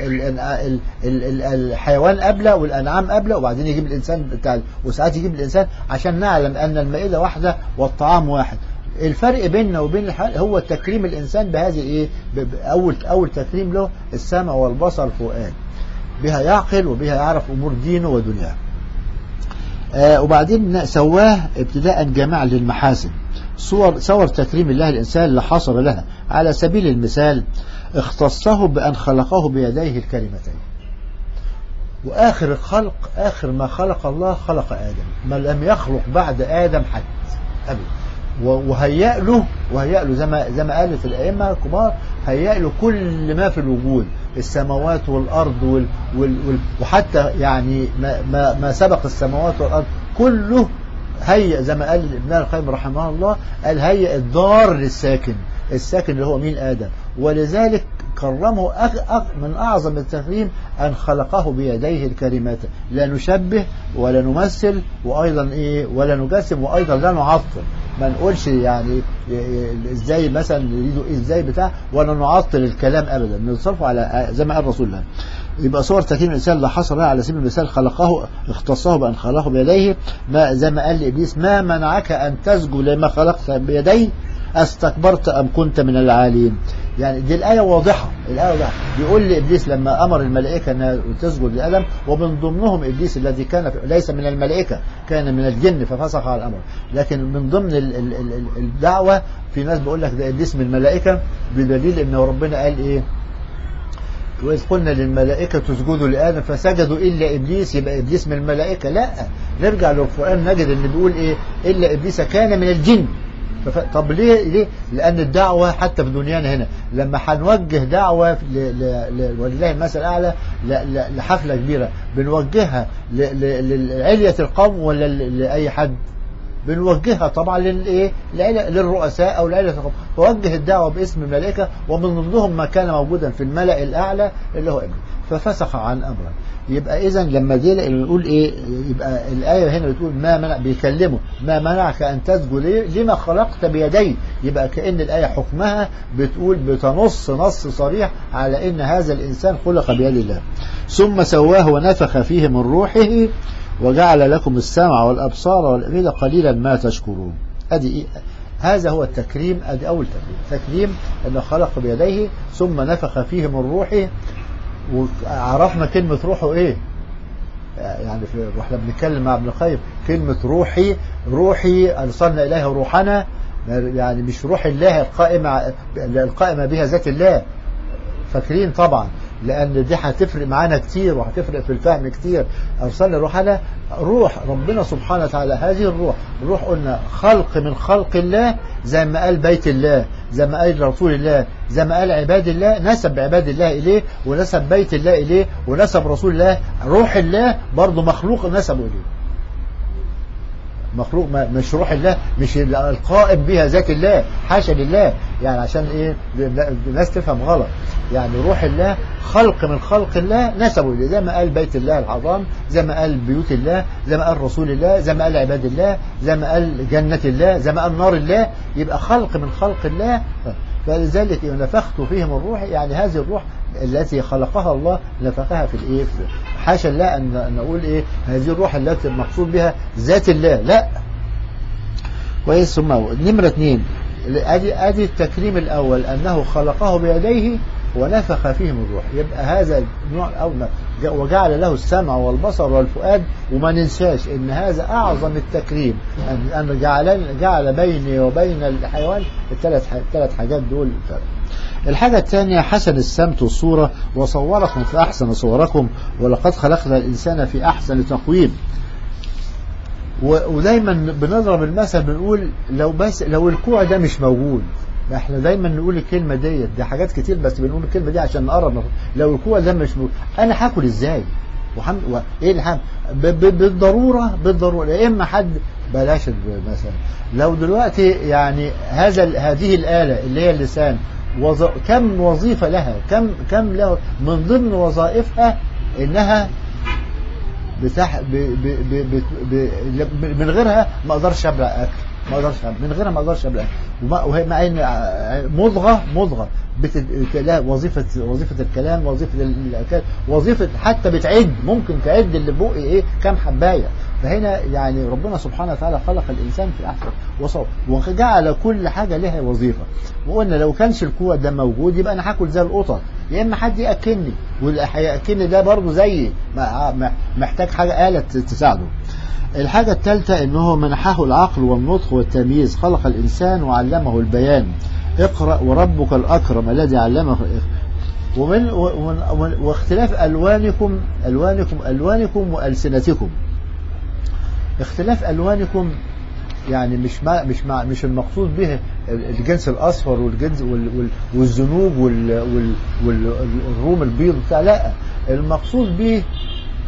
الحيوان قبله والانعام قبله وبعدين يجيب الانسان بتاع وساعات يجيب الانسان عشان نعلم ان المائده واحده والطعام واحد الفرق بيننا وبين الحال هو تكريم الانسان بهذه ايه اول اول تكريم له السمع والبصر فؤاد بها يعقل وبها يعرف امور دينه ودنياه آه وبعدين سواه ابتداء جامعا للمحاسن صور صور تكريم الله الإنسان اللي حصل لها على سبيل المثال اختصه بأن خلقه بيديه الكريمتين وآخر الخلق آخر ما خلق الله خلق آدم ما لم يخلق بعد آدم حد أبدا وهيأ له وهيأ له زي ما زي ما قالت الأئمة الكبار هيأ له كل ما في الوجود السماوات والأرض وال وال وال وحتى يعني ما, ما, ما سبق السماوات والأرض كله هيأ زي ما قال ابن القيم رحمه الله قال هيأ الدار للساكن الساكن اللي هو مين آدم ولذلك كرمه أغ أغ من أعظم التكريم أن خلقه بيديه الكريمات لا نشبه ولا نمثل وأيضا إيه ولا نجسم وأيضا لا نعطل ما نقولش يعني ازاي مثلا نريده ازاي بتاع ولا نعطل الكلام ابدا نصرفه على زي ما قال رسول الله يبقى صور تكريم الانسان اللي حصل على سبيل المثال خلقه اختصه بان خلقه بيديه ما زي ما قال لابليس ما منعك ان تسجد لما خلقت بيدي استكبرت ام كنت من العالين يعني دي الآية واضحة الآية واضحة بيقول لإبليس لما أمر الملائكة أنها تسجد لآدم ومن ضمنهم إبليس الذي كان ليس من الملائكة كان من الجن ففسق على الأمر لكن من ضمن ال ال ال الدعوة في ناس بيقول لك ده إبليس من الملائكة بدليل أن ربنا قال إيه وإذ قلنا للملائكة اسجدوا لآدم فسجدوا إلا إبليس يبقى إبليس من الملائكة لا نرجع للقرآن نجد أن بيقول إيه إلا إبليس كان من الجن طب ليه ليه لان الدعوه حتى في دنيانا هنا لما هنوجه دعوه ولله المثل الاعلى لحفله كبيره بنوجهها لعليه القوم ولا لاي حد بنوجهها طبعا للايه للرؤساء او لعليه القوم فوجه الدعوه باسم الملائكه ومن ضمنهم ما كان موجودا في الملا الاعلى اللي هو ابن ففسخ عن امره يبقى اذا لما دي نقول ايه يبقى الايه هنا بتقول ما منع بيكلمه ما منعك ان تسجد لما خلقت بيدي يبقى كان الايه حكمها بتقول بتنص نص صريح على ان هذا الانسان خلق بيد الله ثم سواه ونفخ فيه من روحه وجعل لكم السمع والابصار والافئده قليلا ما تشكرون ادي إيه؟ هذا هو التكريم ادي اول تكريم تكريم انه خلق بيديه ثم نفخ فيه من روحه وعرفنا كلمة روحه ايه يعني في واحنا بنتكلم مع ابن القيم كلمة روحي روحي أرسلنا إليها روحنا يعني مش روح الله القائمة القائمة بها ذات الله فاكرين طبعا لأن دي هتفرق معانا كتير وهتفرق في الفهم كتير أرسلنا روحنا روح ربنا سبحانه وتعالى هذه الروح الروح قلنا خلق من خلق الله زي ما قال بيت الله زي ما قال رسول الله زي ما قال عباد الله نسب عباد الله إليه ونسب بيت الله إليه ونسب رسول الله روح الله برضه مخلوق نسبه إليه مخلوق مش روح الله مش القائم بها ذات الله حاشا لله يعني عشان ايه الناس تفهم غلط يعني روح الله خلق من خلق الله نسبه إليه زي ما قال بيت الله العظام زي ما قال بيوت الله زي ما قال رسول الله زي ما قال عباد الله زي ما قال جنة الله زي ما قال نار الله يبقى خلق من خلق الله فلذلك نفخت فيهم الروح يعني هذه الروح التي خلقها الله نفخها في الايه حاشا الله ان نقول ايه هذه الروح التي المقصود بها ذات الله لا كويس ثم نمره اثنين ادي ادي التكريم الاول انه خلقه بيديه ونفخ فيهم الروح يبقى هذا النوع الاول وجعل له السمع والبصر والفؤاد وما ننساش ان هذا اعظم التكريم ان جعل جعل بيني وبين الحيوان الثلاث الثلاث حاجات دول الحاجة الثانية حسن السمت والصورة وصوركم في أحسن صوركم ولقد خلقنا الإنسان في أحسن تقويم ودايما بنضرب المثل بنقول لو بس لو الكوع ده مش موجود احنا دايما نقول الكلمه ديت دي حاجات كتير بس بنقول الكلمه دي عشان نقرب لو الكوع ده مش موجود انا هاكل ازاي وحم... و... ايه الحم ب... ب... بالضروره بالضروره يا اما حد بلاش مثلا لو دلوقتي يعني هذا هذه الاله اللي هي اللسان وظ... كم وظيفه لها كم كم له من ضمن وظائفها انها بتح... ب... ب... ب... ب... ب... من غيرها ما اقدرش ابلع اكل ما اقدرش من غيرها ما اقدرش ابلع وهي مع ان مضغه مضغه بت... لها وظيفه وظيفه الكلام وظيفه الاكل وظيفه حتى بتعد ممكن تعد اللي بقي ايه كام حبايه فهنا يعني ربنا سبحانه وتعالى خلق الانسان في احسن وصور وجعل كل حاجه لها وظيفه وقلنا لو كانش القوه ده موجود يبقى انا هاكل زي القطط يا اما حد ياكلني واللي هياكلني ده برضه زيي محتاج حاجه اله تساعده الحاجة الثالثة انه منحه العقل والنطق والتمييز خلق الانسان وعلمه البيان اقرأ وربك الاكرم الذي علمه ومن واختلاف الوانكم الوانكم الوانكم والسنتكم اختلاف الوانكم يعني مش مع مش مع مش المقصود به الجنس الاصفر والجنس والزنوج والروم البيض بتاع لا المقصود به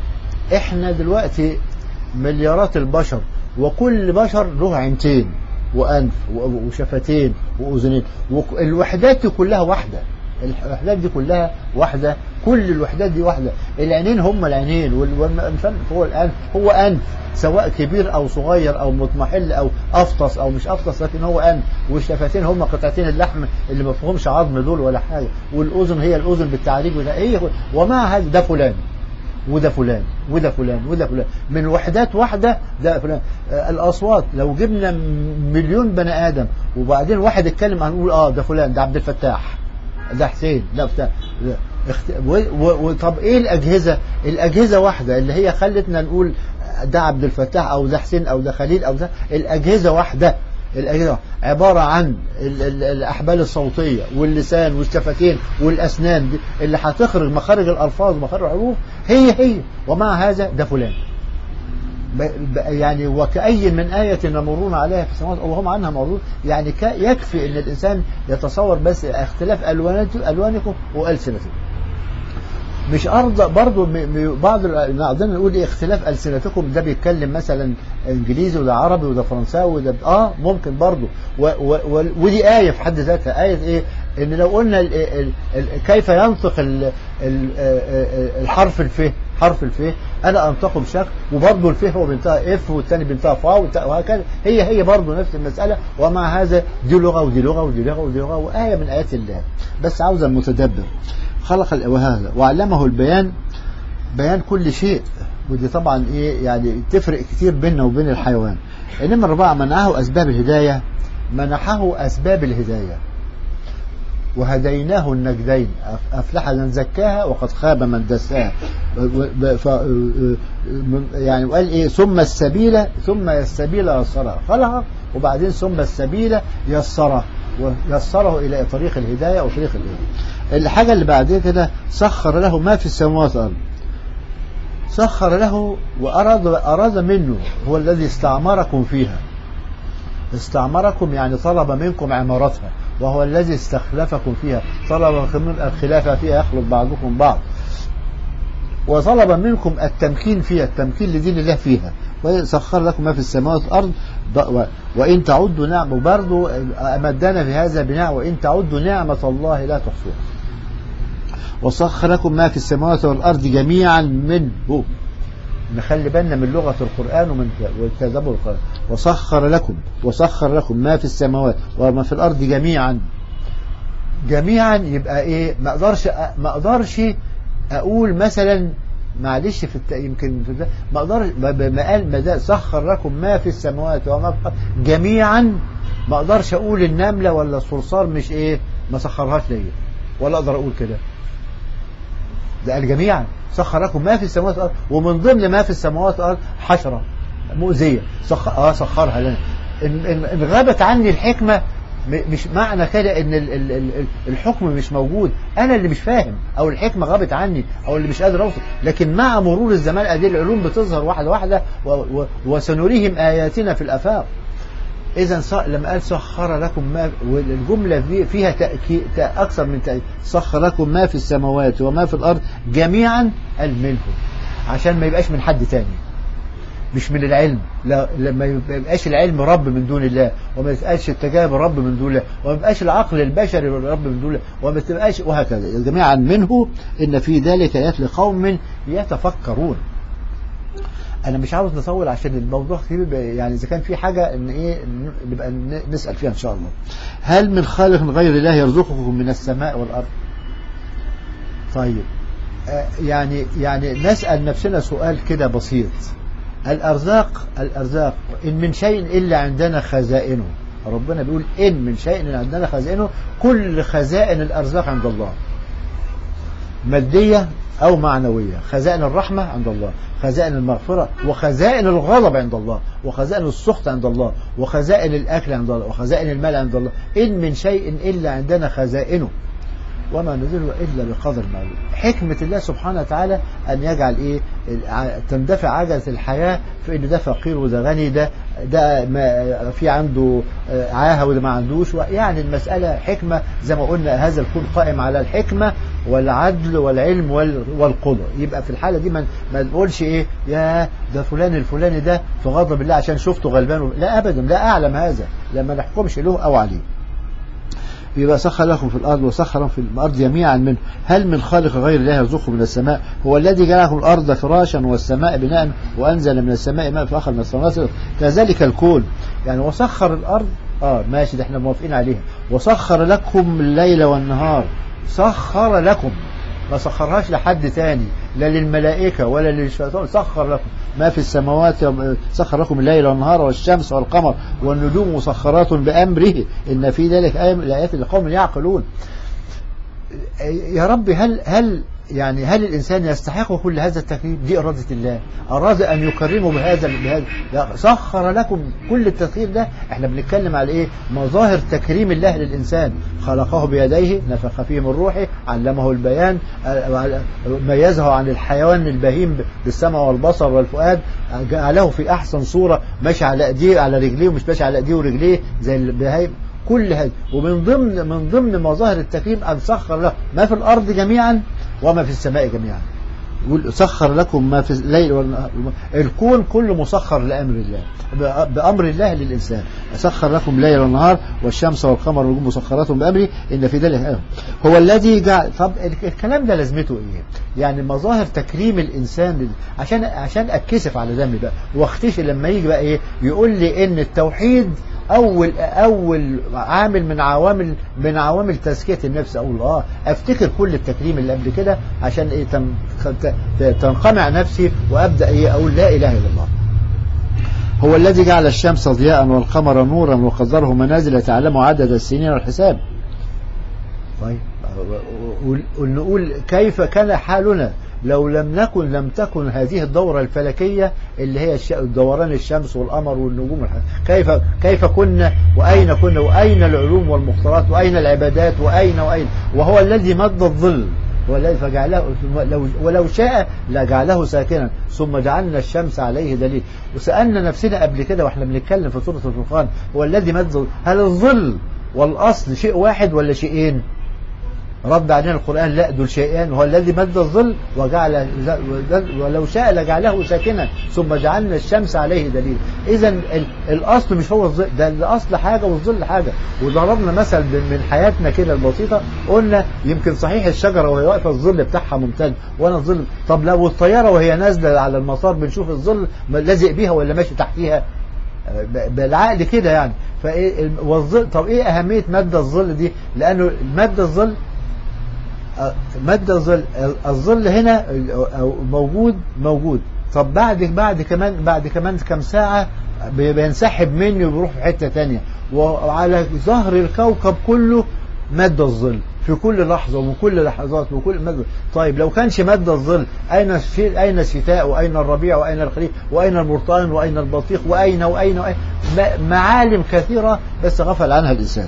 احنا دلوقتي مليارات البشر وكل بشر له عينتين وأنف و- وشفتين وأذنين والوحدات دي كلها واحدة الوحدات دي كلها واحدة كل الوحدات دي واحدة العينين هم العينين وال- والأنف هو الأنف هو أنف سواء كبير أو صغير أو مضمحل أو أفطس أو مش أفطس لكن هو أنف والشفتين هم قطعتين اللحم اللي ما فيهمش عظم دول ولا حاجة والأذن هي الأذن بالتعريج وده هي ومع هذا ده فلان وده فلان وده فلان وده فلان من وحدات واحدة ده فلان آه الأصوات لو جبنا م- مليون بني آدم وبعدين واحد اتكلم هنقول اه ده فلان ده عبد الفتاح ده حسين ده بتاع ده اخت... و... و... و... طب ايه الأجهزة الأجهزة واحدة اللي هي خلتنا نقول ده عبد الفتاح أو ده حسين أو ده خليل أو ده الأجهزة واحدة الأجهزة عبارة عن ال- ال- الأحبال الصوتية واللسان والشفتين والأسنان دي اللي هتخرج مخارج الألفاظ ومخارج الحروف هي هي ومع هذا ده فلان ب- ب- يعني وكأي من آية يمرون عليها في السماوات وهم عنها معرضون يعني ك- يكفي أن الإنسان يتصور بس اختلاف ألوانته ألوانكم وألسنتكم مش أرض برضو م- م- بعض ال- بعضنا نقول إيه اختلاف ألسنتكم ده بيتكلم مثلا إنجليزي وده عربي وده فرنساوي وده آه ممكن برضو و و و ودي آية في حد ذاتها آية إيه إن لو قلنا ال ال ال كيف ينطق ال ال الحرف الف حرف الف أنا أنطقه بشكل وبرضو الف هو بينطقها اف والثاني بينطقها فا والت- وهكذا هي هي برضو نفس المسألة ومع هذا دي لغة ودي لغة ودي لغة ودي لغة وآية من آيات الله بس عاوز المتدبر خلق ال- وهذا وعلمه البيان بيان كل شيء ودي طبعا ايه يعني تفرق كتير بيننا وبين الحيوان انما الرابعه منعه اسباب الهدايه منحه اسباب الهدايه وهديناه النجدين أف- افلح من زكاها وقد خاب من دساها و- ب- ف- يعني وقال ايه ثم السبيل ثم السبيل يسرها خلقه وبعدين ثم السبيل يسره ويسره الى طريق الهدايه وطريق الايه الحاجه اللي بعد كده سخر له ما في السماوات والارض سخر له وأراد, أراد منه هو الذي استعمركم فيها استعمركم يعني طلب منكم عمارتها وهو الذي استخلفكم فيها طلب منكم الخلافة فيها يخلق بعضكم بعض وطلب منكم التمكين فيها التمكين لدين الله فيها وسخر لكم ما في السماوات والأرض ب- وإن تعدوا نعم وبرضه أمدنا في هذا بنعم وإن تعدوا نعمة الله لا تحصوها وسخر لكم ما في السماوات والأرض جميعا منه نخلي بالنا من لغة القرآن ومن والتدبر القرآن وسخر لكم وسخر لكم ما في السماوات وما في الأرض جميعا جميعا يبقى ايه ما اقدرش ما اقدرش اقول مثلا معلش في الت... يمكن في ده ما اقدرش ما ما قال ما ده سخر لكم ما في السماوات وما في الارض جميعا ما اقدرش اقول النمله ولا الصرصار مش ايه ما سخرهاش ليا ولا اقدر اقول كده ده قال جميعا سخر لكم ما في السماوات والارض ومن ضمن ما في السماوات والارض حشره مؤذيه سخ... اه سخرها لنا ان, إن, إن غابت عني الحكمه م- مش معنى كده ان ال- ال- ال- الحكم مش موجود انا اللي مش فاهم او الحكمه غابت عني او اللي مش قادر اوصل لكن مع مرور الزمان ادي العلوم بتظهر واحده واحده و... و... وسنريهم اياتنا في الافاق إذا ص- لما قال سخر لكم ما والجملة في- فيها تأكيد أكثر من تأكيد سخر لكم ما في السماوات وما في الأرض جميعا قال منه عشان ما يبقاش من حد تاني مش من العلم لا لما يبقاش العلم رب من دون الله وما يبقاش التجارب رب من دون الله وما يبقاش العقل البشري رب من دون الله وما تبقاش وهكذا جميعا منه إن في ذلك آيات لقوم يتفكرون انا مش عاوز نطول عشان الموضوع كتير يعني اذا كان في حاجه ان ايه نبقى نسال فيها ان شاء الله هل من خالق غير الله يرزقكم من السماء والارض طيب آه يعني يعني نسال نفسنا سؤال كده بسيط الارزاق الارزاق ان من شيء الا عندنا خزائنه ربنا بيقول ان من شيء إلا عندنا خزائنه كل خزائن الارزاق عند الله ماديه أو معنوية خزائن الرحمة عند الله خزائن المغفرة وخزائن الغضب عند الله وخزائن السخط عند الله وخزائن الأكل عند الله وخزائن المال عند الله إن من شيء إلا عندنا خزائنه وما نزله إلا بقدر معلوم حكمة الله سبحانه وتعالى أن يجعل إيه تندفع عجلة الحياة في إن ده فقير وده غني ده ده ما في عنده عاهة وده ما عندوش يعني المسألة حكمة زي ما قلنا هذا الكون قائم على الحكمة والعدل والعلم وال- والقدرة يبقى في الحالة دي ما ما تقولش ايه يا ده فلان الفلاني ده في غضب الله عشان شفته غلبان لا ابدا لا اعلم هذا لما نحكمش له او عليه يبقى سخر لكم في الأرض وسخر في الأرض جميعا منه هل من خالق غير الله يرزقكم من السماء هو الذي جعل لكم الأرض فراشا والسماء بناء وأنزل من السماء ماء فأخذ من السماوات كذلك الكون يعني وسخر الأرض اه ماشي ده احنا موافقين عليها وسخر لكم الليل والنهار سخر لكم ما سخرهاش لحد تاني لا للملائكة ولا للشيطان سخر لكم ما في السماوات سخر لكم الليل والنهار والشمس والقمر والنجوم مسخرات بأمره إن في ذلك آية من الآيات لقوم يعقلون يا رب هل هل يعني هل الإنسان يستحق كل هذا التكريم دي إرادة الله أراد أن يكرمه بهذا بهذا لا، سخر لكم كل التسخير ده احنا بنتكلم على إيه مظاهر تكريم الله للإنسان خلقه بيديه نفخ فيه من روحه علمه البيان آه، ميزه عن الحيوان البهيم بالسمع والبصر والفؤاد جعله في أحسن صورة ماشي على أيديه على رجليه ومش ماشي على أيديه ورجليه زي البهايم كل هذا ومن ضمن من ضمن مظاهر التكريم أن سخر له ما في الأرض جميعا وما في السماء جميعا يقول سخر لكم ما في الليل والنهار الكون كله مسخر لأمر الله ب- بأمر الله للإنسان سخر لكم الليل والنهار والشمس والقمر والنجوم مسخرات بأمره إن في ذلك آية. هو الذي جعل طب ال- الكلام ده لازمته إيه يعني مظاهر تكريم الإنسان لل- عشان عشان أتكسف على ذنبي بقى واختشي لما يجي بقى إيه يقول لي إن التوحيد اول اول عامل من عوامل من عوامل تزكيه النفس اقول اه افتكر كل التكريم اللي قبل كده عشان ايه تن- ت- تنقمع نفسي وابدا ايه اقول لا اله الا الله هو الذي جعل الشمس ضياء والقمر نورا وقدره منازل تعلموا عدد السنين والحساب طيب ونقول كيف كان حالنا لو لم نكن لم تكن هذه الدورة الفلكية اللي هي الش- دوران الشمس والقمر والنجوم والح- كيف كيف كنا وأين كنا وأين العلوم والمخترعات وأين العبادات وأين وأين وهو الذي مد الظل والذي فجعله لو ولو شاء لجعله ساكنا ثم جعلنا الشمس عليه دليل وسألنا نفسنا قبل كده واحنا بنتكلم في سورة الفرقان هو الذي مد الظل هل الظل والأصل شيء واحد ولا شيئين رد علينا القرآن لا دول شيئان هو الذي مد الظل وجعل ولو شاء لجعله ساكنا ثم جعلنا الشمس عليه دليل إذا ال- الأصل مش هو الظل ده الأصل حاجة والظل حاجة وضربنا مثل من من حياتنا كده البسيطة قلنا يمكن صحيح الشجرة وهي واقفة الظل بتاعها ممتد وأنا الظل طب لو الطيارة وهي نازلة على المسار بنشوف الظل لازق بيها ولا ماشي تحتيها ب- بالعقل كده يعني فايه الم- والظل طب ايه اهميه ماده الظل دي لانه ماده الظل آه، ماده الظل الظل هنا أو موجود موجود طب بعد بعد كمان بعد كمان كم ساعه بي- بينسحب مني وبيروح في حته تانية وعلى ظهر الكوكب كله ماده الظل في كل لحظه وكل لحظات وكل ماده طيب لو كانش ماده الظل اين الشي- اين الشتاء واين الربيع واين الخريف واين المرطان واين البطيخ واين واين واين م- معالم كثيره بس غفل عنها الانسان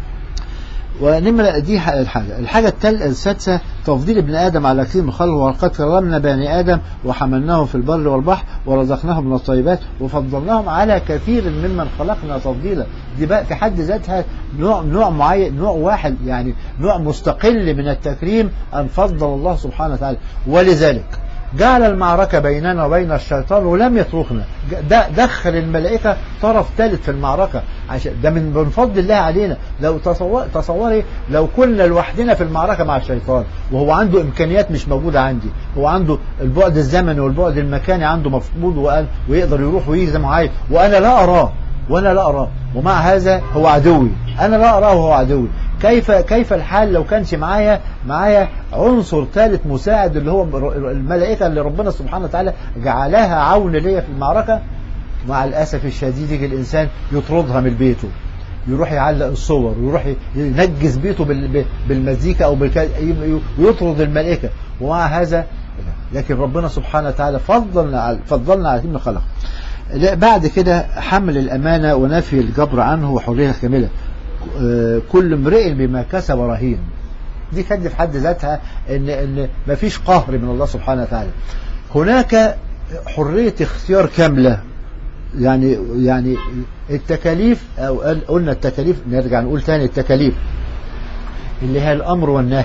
ونمرة دي ح- الحاجة الحاجة التل- السادسة تفضيل ابن آدم على كثير من خلقه ولقد كرمنا بني آدم وحملناهم في البر والبحر ورزقناهم من الطيبات وفضلناهم على كثير ممن خلقنا تفضيلا دي بقى في حد ذاتها نوع نوع معين نوع واحد يعني نوع مستقل من التكريم أن فضل الله سبحانه وتعالى ولذلك جعل المعركة بيننا وبين الشيطان ولم يتركنا ده دخل الملائكة طرف ثالث في المعركة عشان ده من من فضل الله علينا لو تصور تصوري لو كنا لوحدنا في المعركة مع الشيطان وهو عنده إمكانيات مش موجودة عندي هو عنده البعد الزمني والبعد المكاني عنده مفقود وقال ويقدر يروح ويجي زي ما عايز وأنا لا أراه وأنا لا أراه ومع هذا هو عدوي أنا لا أراه وهو عدوي كيف كيف الحال لو كانش معايا معايا عنصر ثالث مساعد اللي هو الملائكه اللي ربنا سبحانه وتعالى جعلها عون ليا في المعركه مع الاسف الشديد يجي الانسان يطردها من بيته يروح يعلق الصور ويروح ينجز بيته بال- بالمزيكا او بالك... ويطرد الملائكه ومع هذا لكن ربنا سبحانه وتعالى فضلنا على فضلنا على من خلق لا، بعد كده حمل الامانه ونفي الجبر عنه وحريه كامله آه، كل امرئ بما كسب رهين دي كانت في حد ذاتها ان ان مفيش قهر من الله سبحانه وتعالى هناك حريه اختيار كامله يعني يعني التكاليف او قل- قلنا التكاليف نرجع نقول تاني التكاليف اللي هي الامر والنهي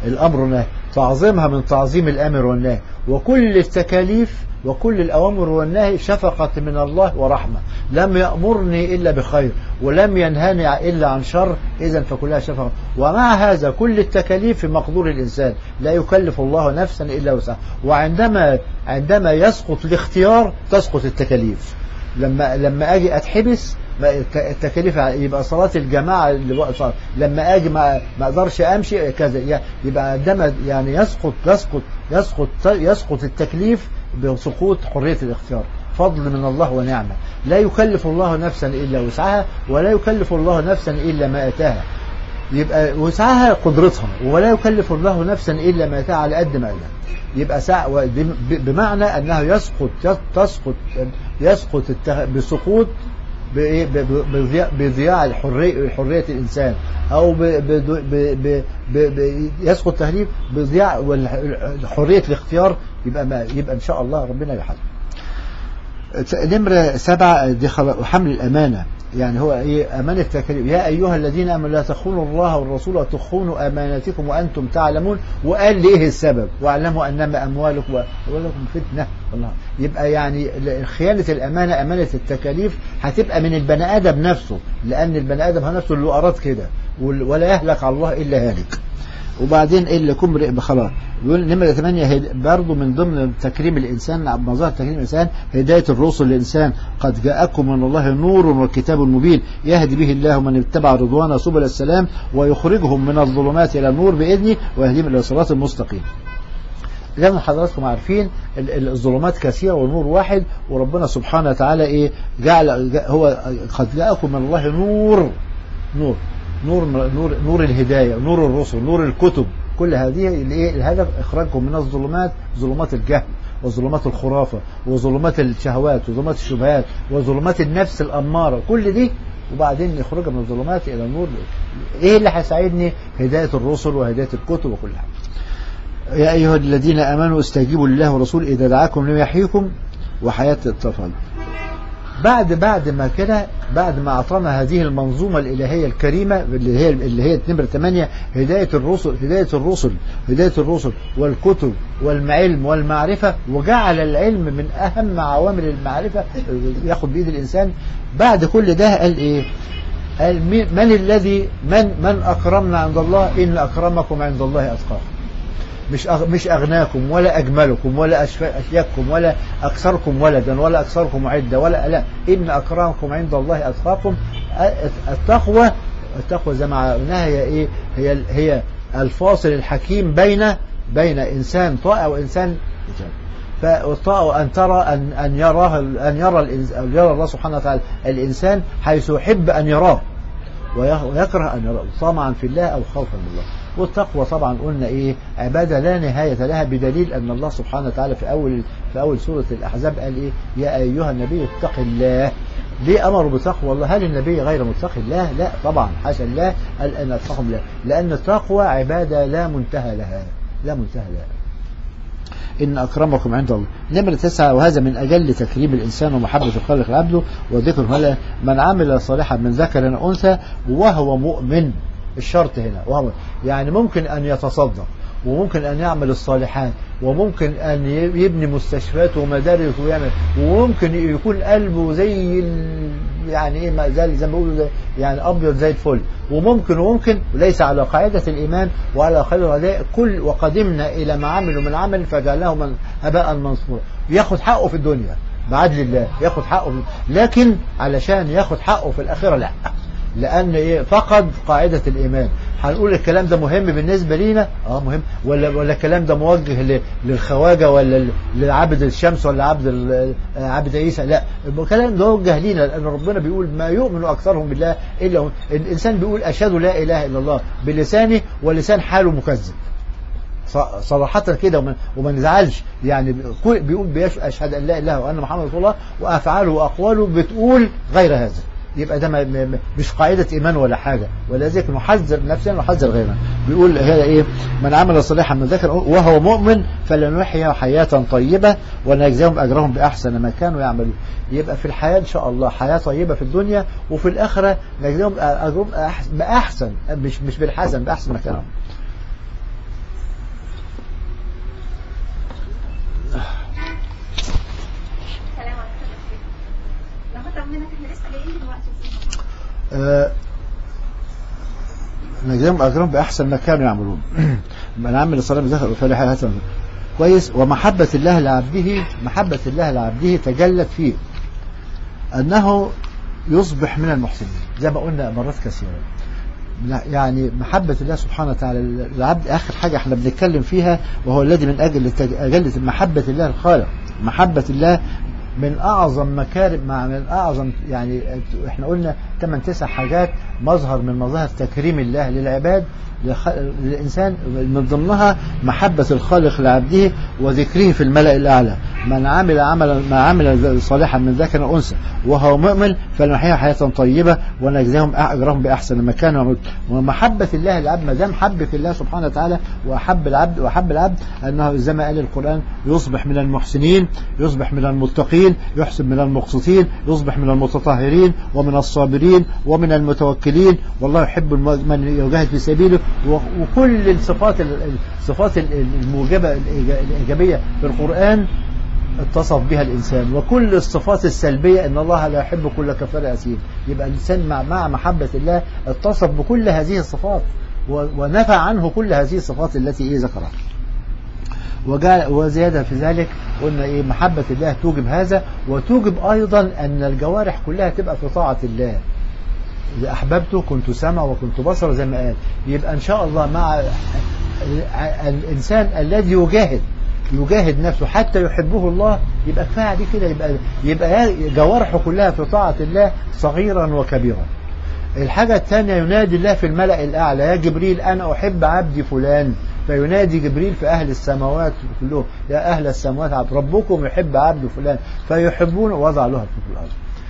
الأمر والنهي تعظيمها من تعظيم الأمر والنهي وكل التكاليف وكل الأوامر والنهي شفقة من الله ورحمة لم يأمرني إلا بخير ولم ينهني إلا عن شر إذا فكلها شفقة ومع هذا كل التكاليف في مقدور الإنسان لا يكلف الله نفسا إلا وسعها وعندما عندما يسقط الاختيار تسقط التكاليف لما لما أجي أتحبس التكاليف يبقى صلاة الجماعة اللي بقى صلاة لما اجي ما ما اقدرش امشي كذا يبقى عندما يعني يسقط يسقط يسقط يسقط التكليف بسقوط حرية الاختيار فضل من الله ونعمة لا يكلف الله نفسا إلا وسعها ولا يكلف الله نفسا إلا ما أتاها يبقى وسعها قدرتها ولا يكلف الله نفسا إلا ما أتاها على قد ما أتاها يبقى ساعة بمعنى أنه يسقط تسقط يسقط بسقوط بضياع الحرية حرية الإنسان أو ب ب ب ب ب يسقط تهريب بضياع حرية الاختيار يبقى ما يبقى إن شاء الله ربنا يحل نمرة سبعة دي حمل الأمانة يعني هو ايه امانه التكليف يا ايها الذين امنوا لا تخونوا الله والرسول وتخونوا اماناتكم وانتم تعلمون وقال لي ايه السبب واعلموا انما اموالكم واولادكم فتنه الله يبقى يعني خيانه الامانه امانه التكاليف هتبقى من البني ادم نفسه لان البني ادم نفسه اللي اراد كده ولا يهلك على الله الا هالك وبعدين ايه اللي كم خلاص بيقول نمرة 8 برضه من ضمن تكريم الإنسان مظاهر تكريم الإنسان هداية الرسل للإنسان قد جاءكم من الله نور وكتاب مبين يهدي به الله من اتبع رضوانه سبل السلام ويخرجهم من الظلمات إلى النور بإذنه ويهديهم إلى الصراط المستقيم زي ما حضراتكم عارفين الظلمات كثيرة والنور واحد وربنا سبحانه وتعالى ايه جعل هو قد جاءكم من الله نور نور نور نور نور الهداية نور الرسل نور الكتب كل هذه الايه الهدف اخراجكم من الظلمات ظلمات الجهل وظلمات الخرافة وظلمات الشهوات وظلمات الشبهات وظلمات النفس الأمارة كل دي وبعدين نخرج من الظلمات إلى النور إيه اللي هيساعدني هداية الرسل وهداية الكتب وكل حاجة يا أيها الذين آمنوا استجيبوا لله ورسول إذا دعاكم لما يحييكم وحياة الطفل بعد بعد ما كده بعد ما أعطانا هذه المنظومة الإلهية الكريمة اللي هي اللي هي نمرة 8 هداية الرسل هداية الرسل هداية الرسل والكتب والعلم والمعرفة وجعل العلم من أهم عوامل المعرفة ياخد بإيد الإنسان بعد كل ده قال إيه؟ قال من الذي من من أكرمنا عند الله إن أكرمكم عند الله أتقاكم مش مش أغناكم ولا أجملكم ولا أشياكم ولا أكثركم ولدا ولا أكثركم عدة ولا لا إن أكرمكم عند الله أتقاكم التقوى التقوى زي ما قلناها هي إيه هي هي الفاصل الحكيم بين بين إنسان طائع وإنسان فالطاعة أن ترى أن أن يراه أن يرى الإنسان يرى الله سبحانه وتعالى الإنسان حيث يحب أن يراه ويكره أن يراه طمعا في الله أو خوفا من الله والتقوى طبعا قلنا ايه عبادة لا نهاية لها بدليل ان الله سبحانه وتعالى في اول في اول سورة الاحزاب قال ايه يا ايها النبي اتق الله ليه امروا بتقوى الله هل النبي غير متقي الله لا طبعا حاشا الله قال ان اتقوا الله لان التقوى عبادة لا منتهى لها لا منتهى لها إن أكرمكم عند الله نمرة تسعة وهذا من أجل تكريم الإنسان ومحبة الخالق لعبده وذكر من عمل صالحا من ذكر أو أنثى وهو مؤمن الشرط هنا وهو يعني ممكن أن يتصدق وممكن أن يعمل الصالحات وممكن أن يبني مستشفيات ومدارس ويعمل وممكن يكون قلبه زي يعني ايه زي زي ما بيقولوا زي يعني ابيض زي الفل وممكن وممكن وليس على قاعده الايمان وعلى خير الهدايا كل وقدمنا الى ما عملوا من عمل فجعلناه من هباء منصورا ياخد حقه في الدنيا بعدل الله ياخد حقه لكن علشان ياخد حقه في الاخره لا لأن إيه فقد قاعدة الإيمان هنقول الكلام ده مهم بالنسبة لينا اه مهم ولا ولا الكلام ده موجه للخواجة ولا لعبد الشمس ولا عبد عبد عيسى لا الكلام ده موجه لينا لأن ربنا بيقول ما يؤمن أكثرهم بالله إلا هم الإنسان بيقول أشهد لا إله إلا الله بلسانه ولسان حاله مكذب صراحة كده وما نزعلش يعني بيقول أشهد أن لا إله وأن محمد رسول الله وأفعاله وأقواله بتقول غير هذا يبقى ده مش قاعدة إيمان ولا حاجة ولذلك نحذر نفسنا ونحذر غيرنا بيقول هذا إيه من عمل صالحا من ذكر وهو مؤمن فلنحيا حياة طيبة ونجزيهم أجرهم بأحسن ما كانوا يعملون يبقى في الحياة إن شاء الله حياة طيبة في الدنيا وفي الآخرة نجزيهم أجرهم بأحسن مش مش بالحسن بأحسن ما كانوا آه، نجزيهم اجرهم باحسن ما كانوا يعملون من عمل الصلاه بذكر وفعل حاجه حسنه كويس ومحبه الله لعبده محبه الله لعبده تجلت فيه انه يصبح من المحسنين زي ما قلنا مرات كثيره يعني محبة الله سبحانه وتعالى العبد آخر حاجة احنا بنتكلم فيها وهو الذي من أجل التج- أجل محبة الله الخالق محبة الله من أعظم مكارم مع من أعظم يعني احنا قلنا 8 تسع حاجات مظهر من مظاهر تكريم الله للعباد لخ- للإنسان من ضمنها محبة الخالق لعبده وذكره في الملأ الأعلى من عمل عملا ما عمل صالحا من ذكر أو أنثى وهو مؤمن فلنحياه حياة طيبة ونجزيهم أجرهم بأحسن ما كانوا يعملون ومحبة الله العبد ما دام حب في الله سبحانه وتعالى وأحب العبد وأحب العبد أنه زي ما قال القرآن يصبح من المحسنين يصبح من المتقين يحسن من المقسطين يصبح من المتطهرين ومن الصابرين ومن المتوكلين والله يحب الم- من يجاهد في سبيله و- وكل الصفات ال- الصفات ال- الموجبة الإيجا- الإيجابية في القرآن اتصف بها الإنسان وكل الصفات السلبية إن الله لا يحب كل كفار أثيم يبقى الإنسان مع, مع محبة الله اتصف بكل هذه الصفات و- ونفى عنه كل هذه الصفات التي إيه ذكرها وجاء وزيادة في ذلك قلنا إيه محبة الله توجب هذا وتوجب أيضا أن الجوارح كلها تبقى في طاعة الله إذا أحببته كنت سمع وكنت بصر زي ما قال يبقى إن شاء الله مع الإنسان الذي يجاهد يجاهد نفسه حتى يحبه الله يبقى كفاية عليه كده يبقى يبقى جوارحه كلها في طاعة الله صغيرا وكبيرا الحاجة الثانية ينادي الله في الملأ الأعلى يا جبريل أنا أحب عبدي فلان فينادي جبريل في أهل السماوات كلهم يا أهل السماوات عبد ربكم يحب عبد فلان فيحبون وضع له في الأرض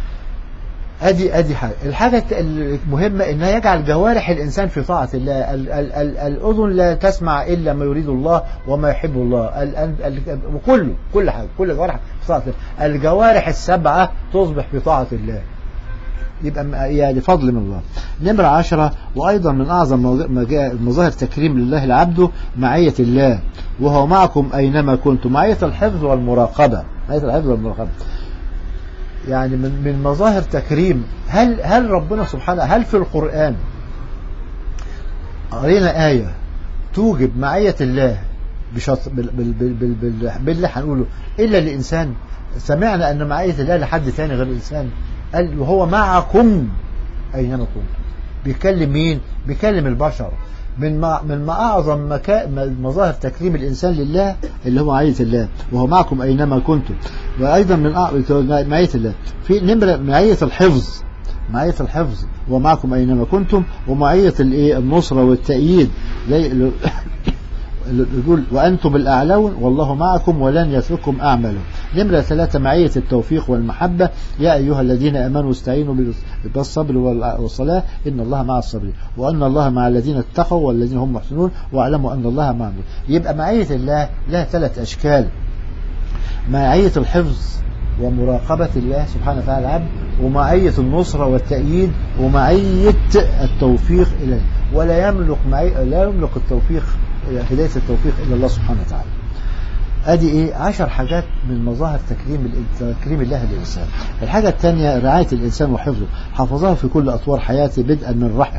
ادي ادي حاجه الحاجه الت- المهمه انها يجعل جوارح الانسان في طاعه الله ال ال ال الاذن لا تسمع الا ما يريد الله وما يحب الله ال ال ال وكله كل حاجه كل جوارح في طاعه الله الجوارح السبعه تصبح في طاعه الله يبقى م- يعني فضل من الله نمرة عشرة وأيضا من أعظم موج- مجا- مظاهر تكريم لله العبد معية الله وهو معكم أينما كنتم معية الحفظ والمراقبة معية الحفظ والمراقبة يعني من من مظاهر تكريم هل هل ربنا سبحانه هل في القرآن قرينا آية توجب معية الله بشط بال بال بال بال بال باللي هنقوله إلا الإنسان سمعنا أن معية الله لحد ثاني غير الإنسان قال وهو معكم أينما كنتم بيكلم مين؟ بيكلم البشر من ما من ما أعظم مكا مظاهر تكريم الإنسان لله اللي هو معية الله وهو معكم أينما كنتم وأيضا من أع- معية الله في نمرة معية الحفظ معية الحفظ ومعكم أينما كنتم ومعية الإيه النصرة والتأييد زي اللي يقول وأنتم الأعلون والله معكم ولن يترككم أعمالهم نمرة ثلاثة معية التوفيق والمحبة يا أيها الذين آمنوا استعينوا بالصبر والع- والصلاة إن الله مع الصابرين وأن الله مع الذين اتقوا والذين هم محسنون واعلموا أن الله معهم يبقى معية الله لها ثلاث أشكال معية الحفظ ومراقبة الله سبحانه وتعالى العبد ومعية النصرة والتأييد ومعية التوفيق إليه ولا يملك معي... لا يملك التوفيق هداية التوفيق إلا الله سبحانه وتعالى ادي ايه عشر حاجات من مظاهر تكريم ال- تكريم الله للانسان الحاجه الثانيه رعايه الانسان وحفظه حفظه في كل اطوار حياته بدءا من الرحم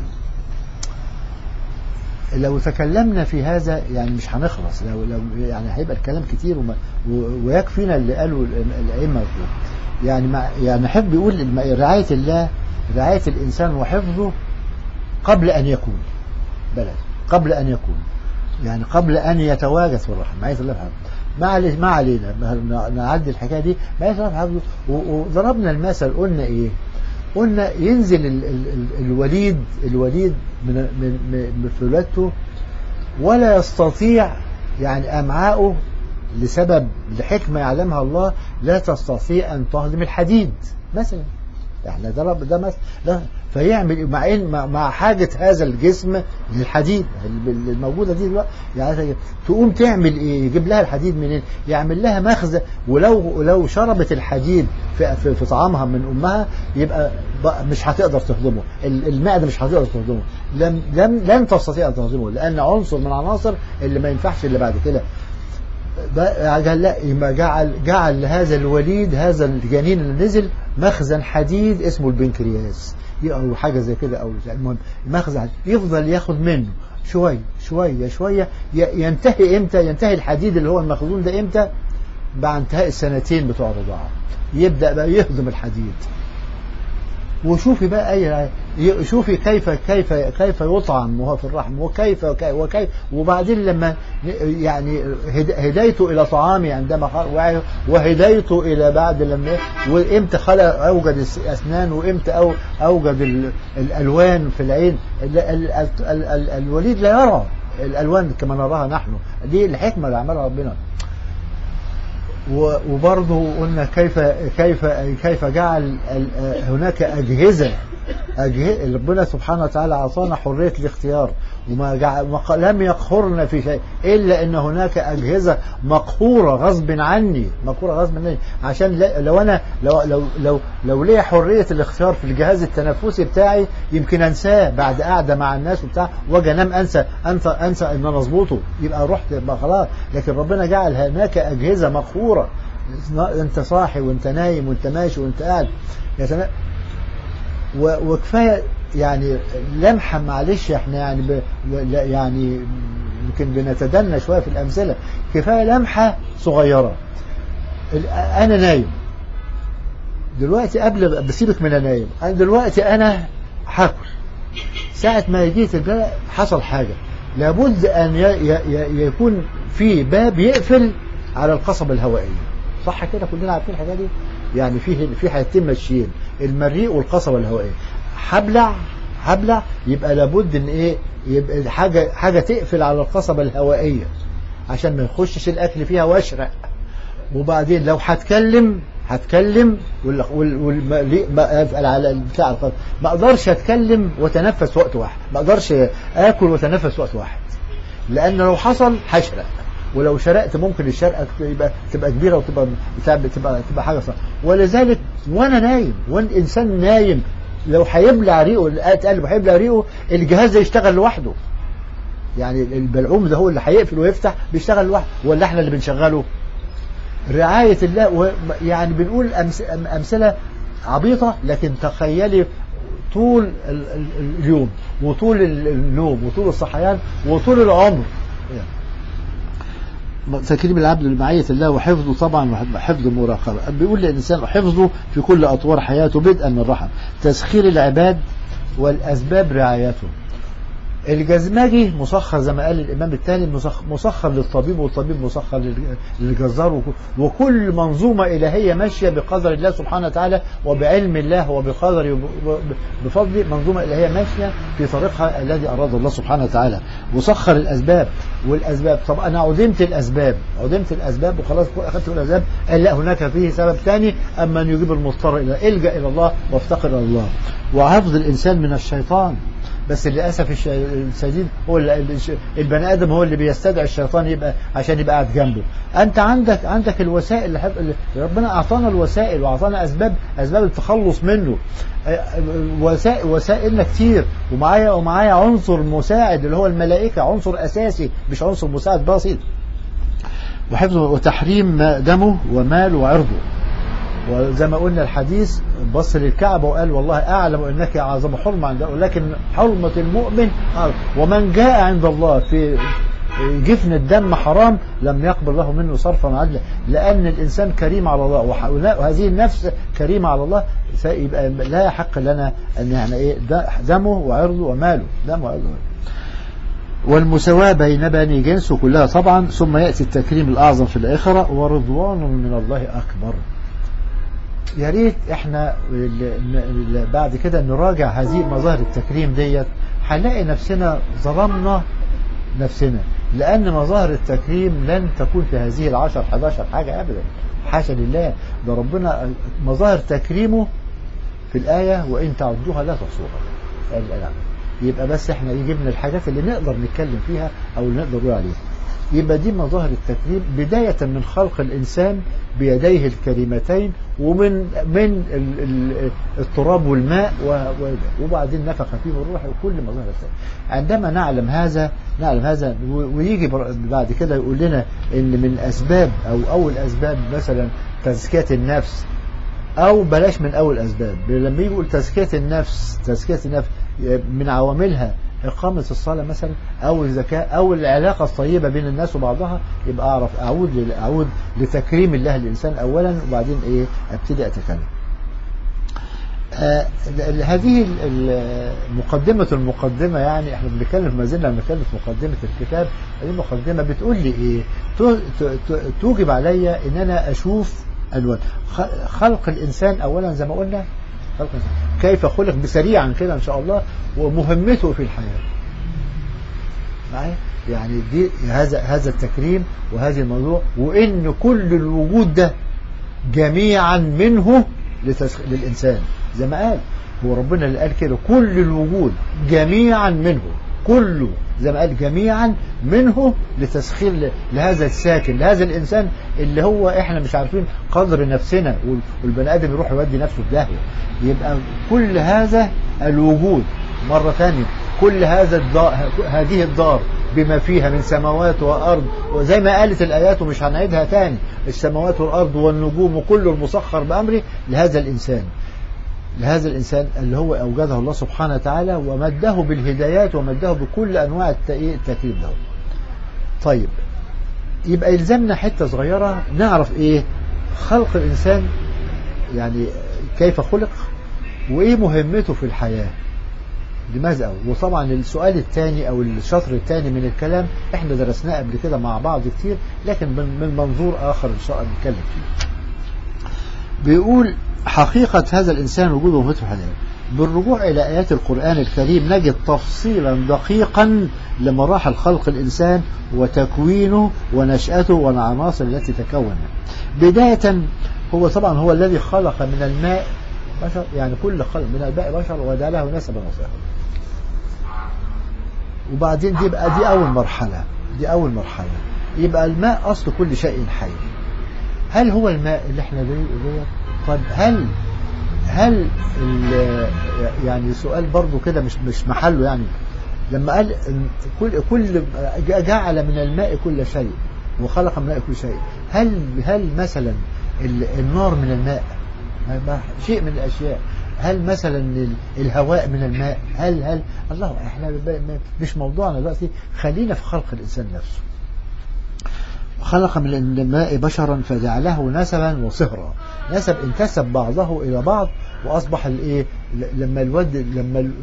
لو تكلمنا في هذا يعني مش هنخلص لو, لو يعني هيبقى الكلام كتير وما و- ويكفينا اللي قاله ال- الائمه يعني مع يعني احب يقول الم- رعايه الله رعايه الانسان وحفظه قبل ان يكون بلد قبل ان يكون يعني قبل ان يتواجد في الرحم معية الله بحفظه ما علي ما علينا ما- نعدي الحكايه دي معية الله بحفظه و- وضربنا المثل قلنا ايه قلنا ينزل ال ال ال الوليد الوليد من من من في ولادته ولا يستطيع يعني امعاؤه لسبب لحكمه يعلمها الله لا تستطيع ان تهضم الحديد مثلا احنا ضرب ده مثلا لا فيعمل مع ان مع- مع حاجه هذا الجسم للحديد ال- الموجوده دي دلوقتي يعني تقوم تعمل ايه يجيب لها الحديد منين يعمل لها مخزن ولو لو شربت الحديد في, في, في طعامها من امها يبقى بقى مش هتقدر تهضمه ال- المعده مش هتقدر تهضمه لم لم لن تستطيع ان تهضمه لان عنصر من عناصر اللي ما ينفعش اللي بعد كده بقى قال لا يبقى جعل جعل لهذا الوليد هذا الجنين اللي نزل مخزن حديد اسمه البنكرياس او حاجه زي كده او المهم مخزن حديد. يفضل ياخد منه شويه شويه شويه ي- ينتهي امتى ينتهي الحديد اللي هو المخزون ده امتى بعد انتهاء السنتين بتوع الرضاعه يبدا بقى يهضم الحديد وشوفي بقى اي شوفي كيف كيف كيف يطعم وهو في الرحم وكيف وكيف, وكيف وبعدين لما يعني هد- هدايته الى طعامي عندما خلق وهدايته الى بعد لما وامتى خلق اوجد الاسنان وامتى أو اوجد ال- الالوان في العين ال- ال- ال- ال- ال- الوليد لا يرى الالوان كما نراها نحن دي الحكمه اللي عملها ربنا و- وبرضه قلنا كيف كيف كيف جعل ال- هناك أجهزة أجهزة ربنا سبحانه وتعالى أعطانا حرية الاختيار وما جعل ما ق- لم يقهرنا في شيء إلا أن هناك أجهزة مقهورة غصب عني مقهورة غصب عني عشان لا- لو أنا لو لو لو لو ليا حرية الاختيار في الجهاز التنفسي بتاعي يمكن أنساه بعد قعدة مع الناس وبتاع واجي أنام أنسى أنسى أنسى إن أنا أظبطه يبقى رحت يبقى خلاص لكن ربنا جعل هناك أجهزة مقهورة أنت صاحي وأنت نايم وأنت ماشي وأنت قاعد يتنا... و- وكفايه يعني لمحه معلش احنا يعني ب... لا- يعني يمكن بنتدنى شويه في الامثله كفايه لمحه صغيره ال- انا نايم دلوقتي قبل بسيبك من أنا نايم انا دلوقتي انا هاكل ساعه ما جيت البلد حصل حاجه لابد ان ي... ي... ي... يكون في باب يقفل على القصبه الهوائيه صح كده كلنا عارفين الحاجه دي يعني في في حاجتين ماشيين المريء والقصبه الهوائيه هبلع هبلع يبقى لابد ان ايه يبقى حاجه حاجه تقفل على القصبه الهوائيه عشان ما يخشش الاكل فيها واشرق وبعدين لو هتكلم هتكلم وال وال وال ليه ما أفعل على بتاع القلب ما اقدرش اتكلم واتنفس في وقت واحد ما اقدرش اكل واتنفس في وقت واحد لان لو حصل هشرق ولو شرقت ممكن الشرقه يبقى تبقى كبيره وتبقى تبقى تبقى, تبقى حاجه صعبه ولذلك وانا نايم وانا انسان نايم لو هيبلع ريقه قلب هيبلع ريقه الجهاز ده يشتغل لوحده يعني البلعوم ده هو اللي هيقفل ويفتح بيشتغل لوحده ولا احنا اللي بنشغله رعاية الله و- يعني بنقول أمس أمثلة عبيطة لكن تخيلي طول ال- ال- اليوم وطول ال- النوم وطول الصحيان وطول العمر تكريم العبد لمعية الله وحفظه طبعا حفظ المراقبة بيقول للإنسان حفظه في كل أطوار حياته بدءا من الرحم تسخير العباد والأسباب رعايته الجزمجي مسخر زي ما قال الإمام الثاني مسخ- مسخر للطبيب والطبيب مسخر لل- للجزار وك- وكل منظومة إلهية ماشية بقدر الله سبحانه وتعالى وبعلم الله وبقدر وب- بفضل منظومة إلهية ماشية في طريقها الذي أراد الله سبحانه وتعالى وسخر الأسباب والأسباب طب أنا عدمت الأسباب عدمت الأسباب وخلاص أخذت الأسباب قال لا هناك فيه سبب ثاني أما أن يجيب المضطر إلى الجأ إلى الله وافتقر إلى الله وحفظ الإنسان من الشيطان بس للاسف الش- الشديد هو ال- الش- البني ادم هو اللي بيستدعي الشيطان يبقى عشان يبقى قاعد جنبه انت عندك عندك الوسائل اللي حب- اللي ربنا اعطانا الوسائل واعطانا اسباب اسباب التخلص منه آه، وسائل وسائلنا كتير ومعايا ومعايا عنصر مساعد اللي هو الملائكه عنصر اساسي مش عنصر مساعد بسيط وحفظه وتحريم دمه وماله وعرضه وزي ما قلنا الحديث بص للكعبة وقال والله أعلم أنك أعظم حرمة عند ولكن حرمة المؤمن أعظم. ومن جاء عند الله في جفن الدم حرام لم يقبل له منه صرفا عدلا لأن الإنسان كريم على الله وح- وهذه النفس كريمة على الله فيبقى لا يحق لنا أن يعني إيه د- دمه وعرضه وماله دمه وعرضه وماله. والمساواة بين بني جنسه كلها طبعا ثم يأتي التكريم الأعظم في الآخرة ورضوان من الله أكبر يا ريت احنا ال- ال- بعد كده نراجع هذه مظاهر التكريم ديت هنلاقي نفسنا ظلمنا نفسنا لأن مظاهر التكريم لن تكون في هذه العشر 11 حاجة أبدا حاشا لله ده ربنا مظاهر تكريمه في الآية وإن تعدوها لا تحصوها قال لا يبقى بس احنا يجيبنا الحاجات اللي نقدر نتكلم فيها أو اللي نقدر نقول عليها يبقى دي مظاهر التكريم بداية من خلق الإنسان بيديه الكريمتين ومن من ال- ال- التراب والماء و- و- وبعدين نفخ فيه الروح وكل مظاهر التكريم عندما نعلم هذا نعلم هذا و- ويجي بر- بعد كده يقول لنا ان من اسباب او اول اسباب مثلا تزكية النفس او بلاش من اول اسباب لما يجي يقول تزكيه النفس تزكيه النفس من عواملها إقامة الصلاة مثلا أو الزكاة أو العلاقة الطيبة بين الناس وبعضها يبقى أعرف أعود ل- أعود لتكريم الله للإنسان أولا وبعدين إيه أبتدي أتكلم. آه ال- هذه ال- ال- مقدمة المقدمة يعني احنا بنتكلم ما زلنا بنتكلم في مقدمة الكتاب هذه المقدمة بتقول لي ايه تو- ت- ت- توجب عليا ان انا اشوف الوان خ- خلق الانسان اولا زي ما قلنا خلق الإنسان. كيف خلق بسريعا كده ان شاء الله ومهمته في الحياة معايا يعني دي هذا هذا التكريم وهذا الموضوع وان كل الوجود ده جميعا منه لتسخ... للإنسان زي ما قال هو ربنا اللي قال كده كل الوجود جميعا منه كله زي ما قال جميعا منه لتسخير ل- لهذا الساكن لهذا الإنسان اللي هو إحنا مش عارفين قدر نفسنا وال- والبني آدم يروح يودي نفسه في داهية يبقى كل هذا الوجود مرة ثانية كل هذا الدار هذه الدار بما فيها من سماوات وأرض وزي ما قالت الآيات ومش هنعيدها تاني السماوات والأرض والنجوم وكل المسخر بأمره لهذا الإنسان لهذا الإنسان اللي هو أوجده الله سبحانه وتعالى ومده بالهدايات ومده بكل أنواع الت- إيه التكريم ده طيب يبقى يلزمنا حتة صغيرة نعرف إيه خلق الإنسان يعني كيف خلق وإيه مهمته في الحياة لماذا أول وطبعا السؤال الثاني أو الشطر الثاني من الكلام إحنا درسناه قبل كده مع بعض كتير لكن من من منظور آخر إن شاء الله نتكلم فيه بيقول حقيقة هذا الإنسان وجوده ومهمته في الحياة بالرجوع إلى آيات القرآن الكريم نجد تفصيلا دقيقا لمراحل خلق الإنسان وتكوينه ونشأته والعناصر التي تكون بداية هو طبعا هو الذي خلق من الماء بشر يعني كل خلق من الماء بشر وجعله نسبا وصهرا وبعدين دي بقى دي أول مرحلة دي أول مرحلة يبقى الماء أصل كل شيء حي هل هو الماء اللي احنا دي دي طب هل هل ال- يعني سؤال برضو كده مش مش محله يعني لما قال إن كل كل جعل من الماء كل شيء وخلق من الماء كل شيء هل هل مثلا ال- النار من الماء ما- ما- شيء من الاشياء هل مثلا ال- الهواء من الماء هل هل الله احنا ب- ب- مش موضوعنا دلوقتي خلينا في خلق الانسان نفسه خلق من الماء بشرا فجعله نسبا وصهرا نسب انتسب بعضه الى بعض واصبح الايه ل- لما الواد لما ال-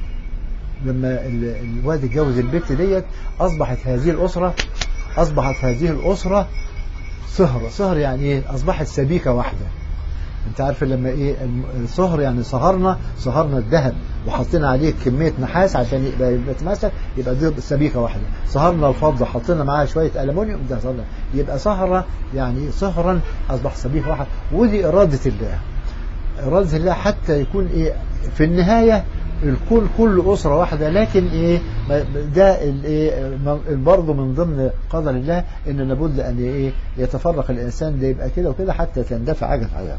لما ال- الواد اتجوز البنت ديت اصبحت هذه الاسره اصبحت هذه الاسره صهر صهر يعني ايه اصبحت سبيكه واحده انت عارف لما ايه الم- الصهر يعني صهرنا صهرنا الذهب وحطينا عليه كميه نحاس عشان يبقى يبقى يتماسك يبقى دي سبيكه واحده صهرنا الفضه حطينا معاها شويه المونيوم ده صهرنا يبقى صهره يعني صهرا اصبح سبيكه واحده ودي اراده الله اراده الله حتى يكون ايه في النهايه الكون كل اسره واحده لكن ايه ما- ده الايه برضه من ضمن قدر الله ان لابد ان ايه يتفرق الانسان ده يبقى كده وكده حتى تندفع عجله حياته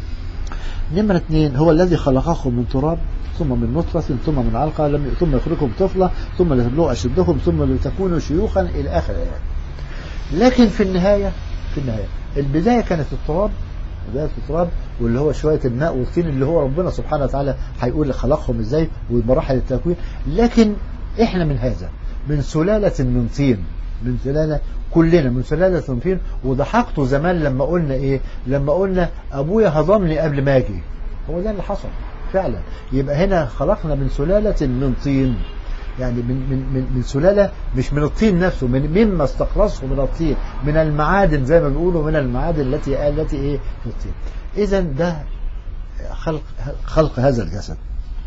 نمرة اثنين هو الذي خلقكم من تراب ثم من نطفة ثم من علقة لم ثم يخرجكم طفلة ثم لتبلغوا أشدكم ثم لتكونوا شيوخا إلى آخر الآيات لكن في النهاية في النهاية البداية كانت التراب بداية التراب واللي هو شوية الماء والطين اللي هو ربنا سبحانه وتعالى هيقول خلقهم ازاي ومراحل التكوين لكن احنا من هذا من سلالة من طين من سلالة كلنا من سلالة من طين وضحكتوا زمان لما قلنا ايه لما قلنا ابويا هضمني قبل ما اجي هو ده اللي حصل فعلا يبقى هنا خلقنا من سلالة من طين يعني من من من من سلاله مش من الطين نفسه من مما استخلصه من الطين من المعادن زي ما بيقولوا من المعادن التي التي ايه في الطين اذا ده خلق خلق هذا الجسد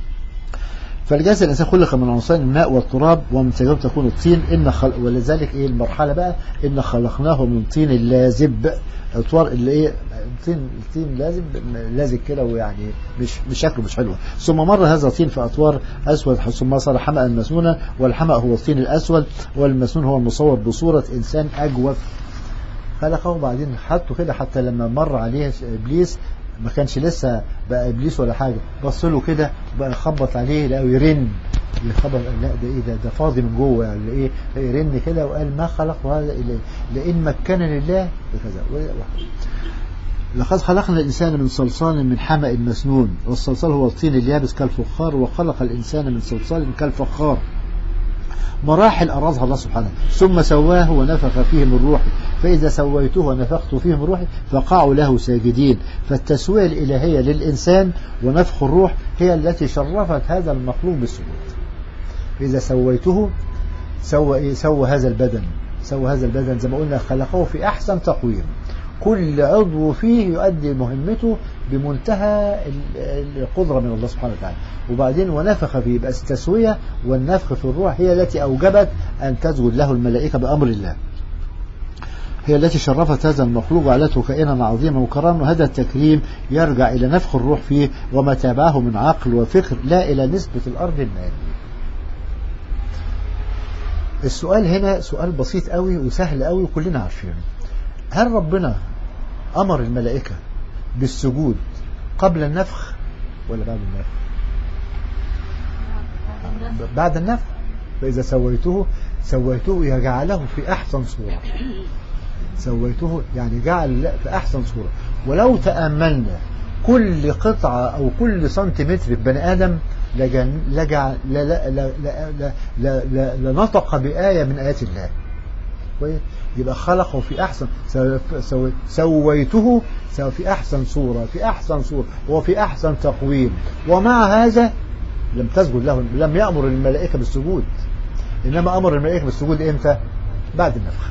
فالجسد الانسان خلق من عنصرين الماء والتراب ومن تجارب تكون الطين ان خلق ولذلك ايه المرحله بقى ان خلقناه من طين لازب اطوار اللي ايه طين طين لازب لازق كده ويعني مش مش شكله مش حلو ثم مر هذا الطين في اطوار اسود ثم صار حمأ مسنونا والحمأ هو الطين الاسود والمسنون هو المصور بصوره انسان اجوف خلقه وبعدين حطه كده حتى لما مر عليه ابليس ما كانش لسه بقى ابليس ولا حاجه بص له كده بقى يخبط عليه لقاه يرن يخبط لا ده ايه ده ده فاضي من جوه يعني ايه يرن كده وقال ما خلق هذا الا لئن مكن لله بكذا لقد خلقنا الإنسان من صلصال من حمأ مسنون والصلصال هو الطين اليابس كالفخار وخلق الإنسان من صلصال كالفخار مراحل أرادها الله سبحانه ثم سواه ونفخ فيه من روحه فإذا سويته ونفخت فيه من روحي فقعوا له ساجدين فالتسوية الإلهية للإنسان ونفخ الروح هي التي شرفت هذا المخلوق بالسجود إذا سويته سوى إيه سوى هذا البدن سوى هذا البدن زي ما قلنا خلقه في أحسن تقويم كل عضو فيه يؤدي مهمته بمنتهى القدرة من الله سبحانه وتعالى وبعدين ونفخ فيه يبقى التسوية والنفخ في الروح هي التي أوجبت أن تسجد له الملائكة بأمر الله هي التي شرفت هذا المخلوق وعلته كائنا عظيما وكرما وهذا التكريم يرجع إلى نفخ الروح فيه وما تابعه من عقل وفكر لا إلى نسبة الأرض المال السؤال هنا سؤال بسيط قوي وسهل قوي وكلنا عارفينه هل ربنا أمر الملائكة بالسجود قبل النفخ ولا بعد النفخ بعد النفخ فإذا سويته سويته يجعله في أحسن صورة سويته يعني جعل في أحسن صورة ولو تأملنا كل قطعة أو كل سنتيمتر في بني آدم لجع لنطق بآية من آيات الله كويس يبقى خلقه في أحسن سو سويته سو في أحسن صورة في أحسن صورة وفي أحسن تقويم ومع هذا لم تسجد له لم يأمر الملائكة بالسجود إنما أمر الملائكة بالسجود إمتى بعد النفخ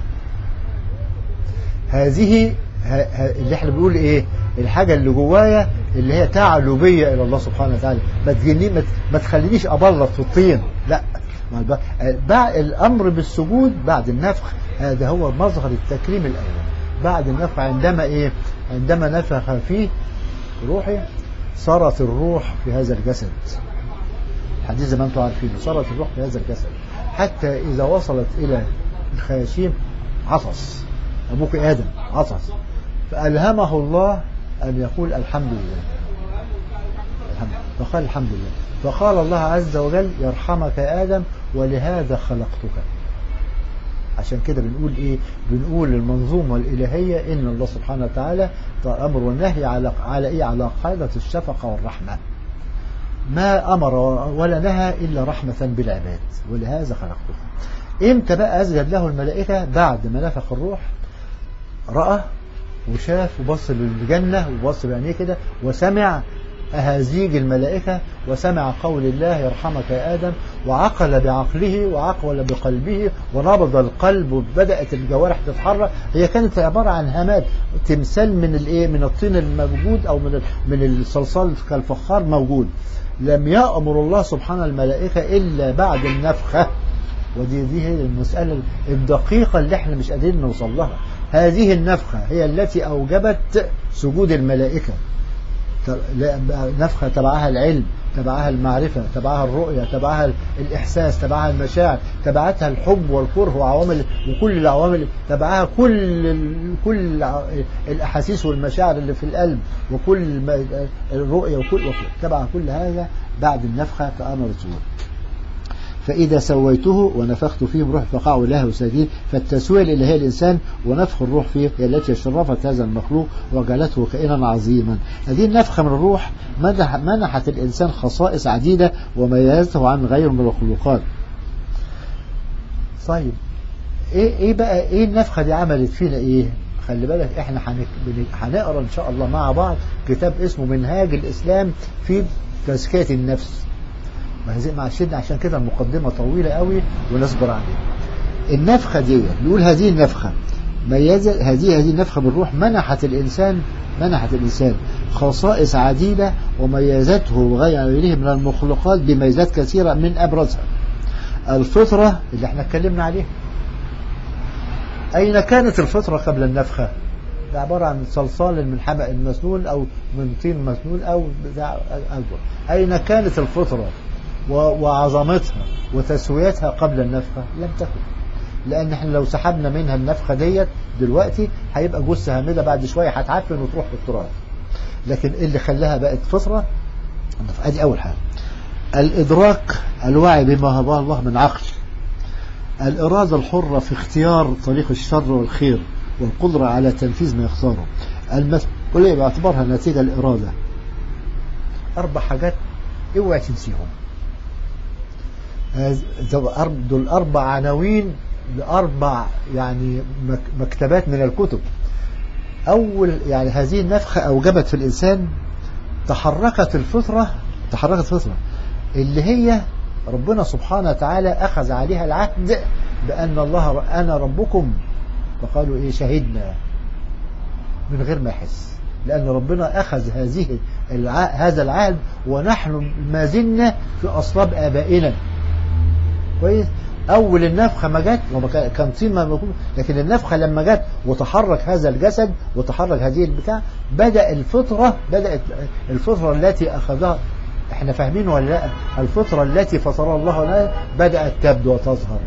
هذه اللي احنا بنقول ايه الحاجة اللي جوايا اللي هي تعلو بيا الى الله سبحانه وتعالى ما تجيني ما تخلينيش ابلط في الطين لا بعد الامر بالسجود بعد النفخ هذا هو مظهر التكريم الاول بعد النفخ عندما ايه عندما نفخ فيه روحي صارت الروح في هذا الجسد الحديث زي ما انتم عارفين صارت الروح في هذا الجسد حتى اذا وصلت الى الخياشيم عطس ابوك ادم عطس فالهمه الله ان يقول الحمد لله الحمد فقال الحمد لله فقال الله عز وجل يرحمك يا آدم ولهذا خلقتك عشان كده بنقول ايه بنقول المنظومة الإلهية إن الله سبحانه وتعالى أمر والنهي على على ايه على قاعدة الشفقة والرحمة ما أمر ولا نهى إلا رحمة بالعباد ولهذا خلقتك امتى بقى أسجد له الملائكة بعد ما نفخ الروح رأى وشاف وبص للجنة وبص بعينيه كده وسمع أهازيج الملائكة وسمع قول الله يرحمك يا آدم وعقل بعقله وعقل بقلبه ونبض القلب وبدأت الجوارح تتحرك هي كانت عبارة عن همات تمثال من الايه من الطين الموجود أو من من الصلصال كالفخار موجود لم يأمر الله سبحانه الملائكة إلا بعد النفخة ودي دي هي المسألة الدقيقة اللي احنا مش قادرين نوصل لها هذه النفخة هي التي أوجبت سجود الملائكة نفخة تبعها العلم تبعها المعرفة تبعها الرؤية تبعها الإحساس تبعها المشاعر تبعتها الحب والكره وعوامل وكل العوامل تبعها كل كل الأحاسيس والمشاعر اللي في القلب وكل الرؤية وكل تبع كل هذا بعد النفخة فأمر السجود فإذا سويته ونفخت فيه روح فقعوا له ساجدين فالتسوية الإلهية الإنسان ونفخ الروح فيه هي التي شرفت هذا المخلوق وجعلته كائنا عظيما هذه النفخة من الروح منحت الإنسان خصائص عديدة وميزته عن غيره من الخلقات طيب ايه ايه بقى ايه النفخة دي عملت فينا ايه خلي بالك احنا هنقرا ان شاء الله مع بعض كتاب اسمه منهاج الاسلام في تزكية النفس مع شدة عشان كده المقدمة طويلة قوي ونصبر عليها النفخة دي نقول هذه النفخة ميزت هذه هذه النفخة بالروح منحت الإنسان منحت الإنسان خصائص عديدة وميزته غيره من المخلوقات بميزات كثيرة من أبرزها الفطرة اللي احنا اتكلمنا عليها أين كانت الفطرة قبل النفخة ده عبارة عن صلصال من حمأ مسنون أو من طين مسنون أو بتاع أكبر أين كانت الفطرة وعظمتها وتسويتها قبل النفخة لم تكن لأن احنا لو سحبنا منها النفخة ديت دلوقتي هيبقى جثة هامدة بعد شوية هتعفن وتروح في التراب لكن اللي خلاها بقت فطرة ادي أول حاجة الإدراك الوعي بما هباه الله من عقل الإرادة الحرة في اختيار طريق الشر والخير والقدرة على تنفيذ ما يختاره كل إيه باعتبارها نتيجة الإرادة أربع حاجات اوعي تنسيهم دول أربع عناوين لأربع يعني مكتبات من الكتب أول يعني هذه النفخة أوجبت في الإنسان تحركت الفطرة تحركت الفطرة اللي هي ربنا سبحانه وتعالى أخذ عليها العهد بأن الله أنا ربكم فقالوا إيه شهدنا من غير ما يحس لأن ربنا أخذ هذه هذا العهد ونحن ما زلنا في أصلاب آبائنا كويس أول النفخة ما جت كان طين ما موجود لكن النفخة لما جت وتحرك هذا الجسد وتحرك هذه البتاع بدأ الفطرة بدأت الفطرة التي أخذها احنا فاهمين ولا لا الفطرة التي فطرها الله لنا بدأت تبدو وتظهر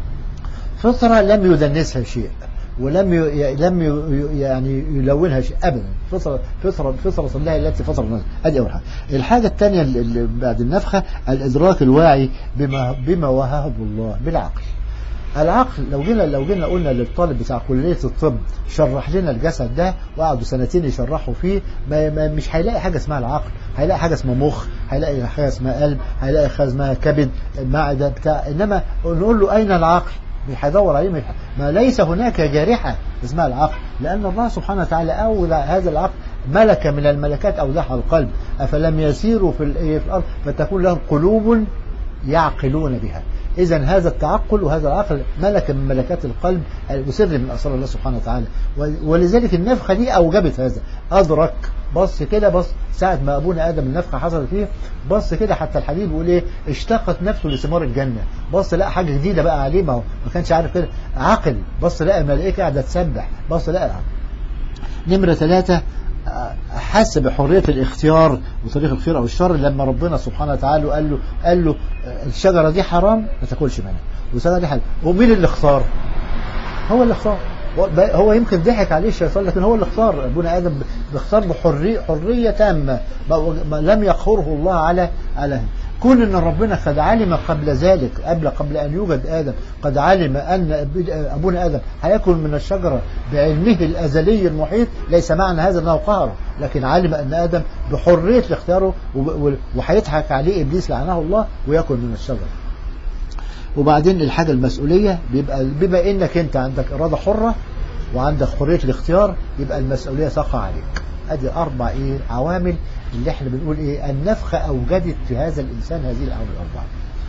فطرة لم يدنسها شيء ولم ي... لم ي... يعني يلونها شيء ابدا فطره فطره فطره الله التي فطر الناس ادي اول حاجه الحاجه الثانيه اللي بعد النفخه الادراك الواعي بما بما وهبه الله بالعقل العقل لو جينا لو جينا قلنا للطالب بتاع كليه الطب شرح لنا الجسد ده وقعدوا سنتين يشرحوا فيه ما ما مش هيلاقي حاجه اسمها العقل هيلاقي حاجه اسمها مخ هيلاقي حاجه اسمها قلب هيلاقي حاجه اسمها كبد معده بتاع انما نقول له اين العقل هيدور عليه من ما ليس هناك جارحة اسمها العقل لأن الله سبحانه وتعالى أودع هذا العقل ملكة من الملكات أودعها القلب أفلم يسيروا في الأرض فتكون لهم قلوب يعقلون بها إذا هذا التعقل وهذا العقل ملكة من ملكات القلب وسر من أسرار الله سبحانه وتعالى ولذلك النفخة دي أوجبت هذا أدرك بص كده بص ساعة ما أبونا آدم النفخة حصلت فيه بص كده حتى الحبيب يقول إيه اشتقت نفسه لثمار الجنة بص لقى حاجة جديدة بقى عليه ما هو ما كانش عارف كده عقل بص لقى الملائكة قاعدة تسبح بص لقى نمرة ثلاثة حس بحرية الاختيار وطريق الخير أو الشر لما ربنا سبحانه وتعالى قال له قال له الشجرة دي حرام ما تاكلش منها والشجرة دي حلال ومين اللي اختار هو اللي اختار هو يمكن ضحك عليه الشيطان لكن هو اللي اختار ابونا ادم اختار بحريه حريه تامه لم يقهره الله على على كون ان ربنا قد علم قبل ذلك قبل قبل ان يوجد ادم قد علم ان ابونا ادم هياكل من الشجره بعلمه الازلي المحيط ليس معنى هذا انه قهره لكن علم ان ادم بحريه اختياره وهيضحك عليه ابليس لعنه الله وياكل من الشجره وبعدين الحاجه المسؤوليه بيبقى بما انك انت عندك اراده حره وعندك حريه الاختيار يبقى المسؤوليه تقع عليك ادي اربع ايه عوامل اللي احنا بنقول ايه النفخه اوجدت في هذا الانسان هذه العوامل الاربعه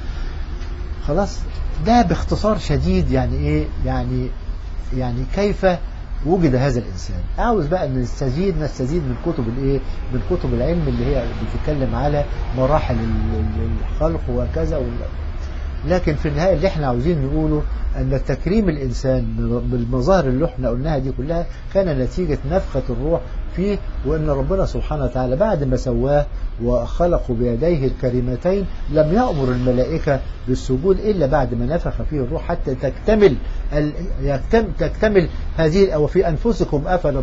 خلاص ده باختصار شديد يعني ايه يعني يعني كيف وجد هذا الانسان عاوز بقى نستزيد نستزيد من كتب الايه من كتب العلم اللي هي بتتكلم على مراحل الخلق وكذا لكن في النهايه اللي احنا عاوزين نقوله أن تكريم الإنسان بالمظاهر اللي احنا قلناها دي كلها كان نتيجة نفخة الروح فيه وأن ربنا سبحانه وتعالى بعد ما سواه وخلقوا بيديه الكريمتين لم يأمر الملائكة بالسجود إلا بعد ما نفخ فيه الروح حتى تكتمل تكتمل هذه أو في أنفسكم أفلا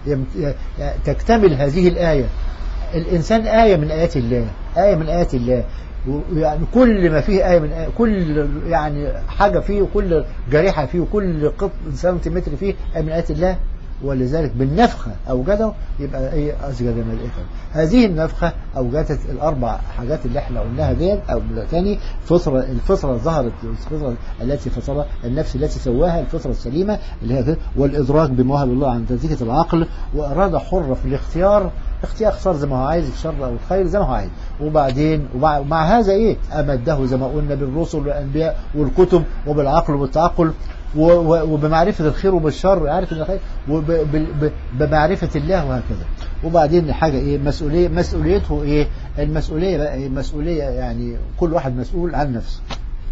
تكتمل هذه الآية الإنسان آية من آيات الله آية من آيات الله يعني كل ما فيه آية من آية كل يعني حاجة فيه وكل جريحة فيه وكل قط سنتيمتر فيه آية من آيات الله ولذلك بالنفخة أوجده يبقى إيه أسجد الملائكة هذه النفخة أوجدت الأربع حاجات اللي احنا قلناها ديت أو تاني فطرة الفطرة ظهرت الفطرة التي فطرها النفس التي سواها الفطرة السليمة اللي هي والإدراك بمواهب الله عن نتيجة العقل وإرادة حرة في الاختيار اختيار اختار زي ما هو عايز الشر او الخير زي ما هو عايز وبعدين ومع هذا ايه امده زي ما قلنا بالرسل والانبياء والكتب وبالعقل وبالتعقل وبمعرفة الخير وبالشر عارف ان الخير وبمعرفة الله وهكذا وبعدين حاجة ايه مسؤولية مسؤوليته ايه المسؤولية بقى ايه مسؤولية يعني كل واحد مسؤول عن نفسه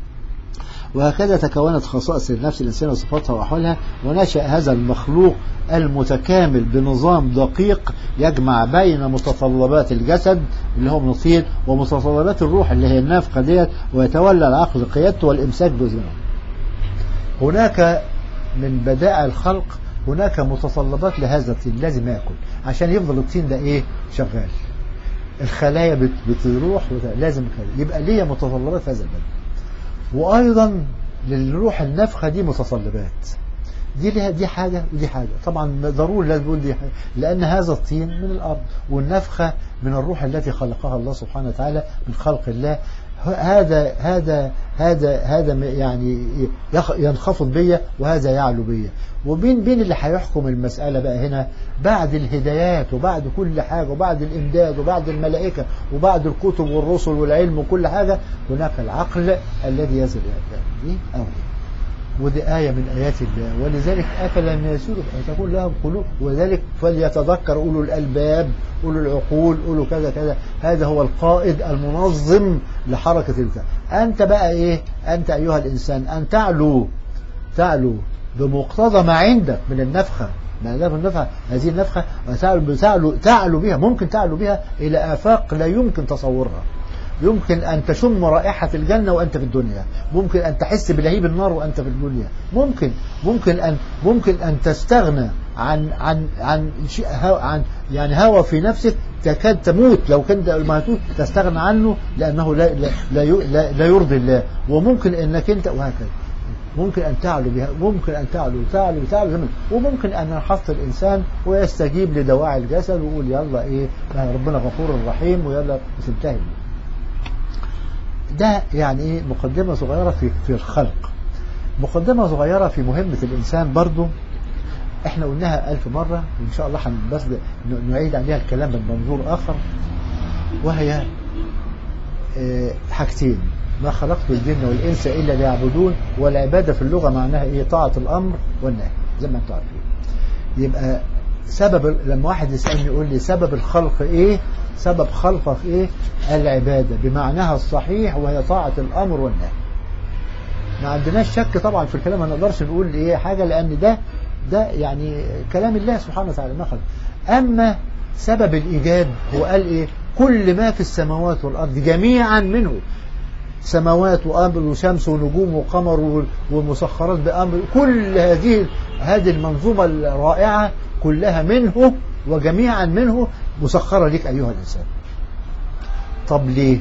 وهكذا تكونت خصائص النفس الإنسان وصفاتها وأحوالها ونشأ هذا المخلوق المتكامل بنظام دقيق يجمع بين متطلبات الجسد اللي هو نصير ومتطلبات الروح اللي هي النافقة ديت ويتولى العقل قيادته والإمساك بذنه هناك من بدائع الخلق هناك متطلبات لهذا الطين لازم ياكل عشان يفضل الطين ده ايه شغال الخلايا بتروح لازم يبقى ليه متطلبات هذا البدن وايضا للروح النفخه دي متطلبات دي لها دي حاجة ودي حاجة طبعا ضروري لازم نقول دي حاجة لأن هذا الطين من الأرض والنفخة من الروح التي خلقها الله سبحانه وتعالى من خلق الله هذا هذا هذا هذا يعني ينخفض بيا وهذا يعلو بيا وبين بين اللي هيحكم المسألة بقى هنا بعد الهدايات وبعد كل حاجة وبعد الإمداد وبعد الملائكة وبعد الكتب والرسل والعلم وكل حاجة هناك العقل الذي يصل إلى دي أولي ودي آية من آيات الله ولذلك أفلم يسيروا تكون لهم قلوب وذلك فليتذكر أولو الألباب أولو العقول أولو كذا كذا هذا هو القائد المنظم لحركة الكون أنت بقى إيه أنت أيها الإنسان أن تعلو تعلو بمقتضى ما عندك من النفخة ما النفخة هذه النفخة تعلو, تعلو, تعلو بها ممكن تعلو بها إلى آفاق لا يمكن تصورها يمكن أن تشم رائحة الجنة وأنت في الدنيا ممكن أن تحس بلهيب النار وأنت في الدنيا ممكن ممكن أن ممكن أن تستغنى عن عن عن شيء عن يعني هوى في نفسك تكاد تموت لو كنت ما تموت تستغنى عنه لأنه لا لا لا, لا يرضي الله وممكن أنك أنت وهكذا ممكن أن تعلو بها ممكن أن تعلو تعلو تعلو زمن وممكن أن ينحط الإنسان ويستجيب لدواعي الجسد ويقول يلا إيه ربنا غفور رحيم ويلا تنتهي ده يعني ايه مقدمة صغيرة في في الخلق مقدمة صغيرة في مهمة الإنسان برضو احنا قلناها ألف مرة وإن شاء الله بس نعيد عليها الكلام من منظور آخر وهي اه حاجتين ما خلقت الجن والإنس إلا ليعبدون والعبادة في اللغة معناها إيه طاعة الأمر والنهي زي ما انتم عارفين يبقى سبب لما واحد يسألني يقول لي سبب الخلق إيه سبب خلقك إيه العبادة بمعناها الصحيح وهي طاعة الأمر والنهي ما عندناش شك طبعا في الكلام ما نقدرش نقول إيه حاجة لأن ده ده يعني كلام الله سبحانه وتعالى ما خلق أما سبب الإيجاد هو قال إيه كل ما في السماوات والأرض جميعا منه سماوات وأمر وشمس ونجوم وقمر ومسخرات بأمر كل هذه هذه المنظومة الرائعة كلها منه وجميعا منه مسخرة لك أيها الإنسان طب ليه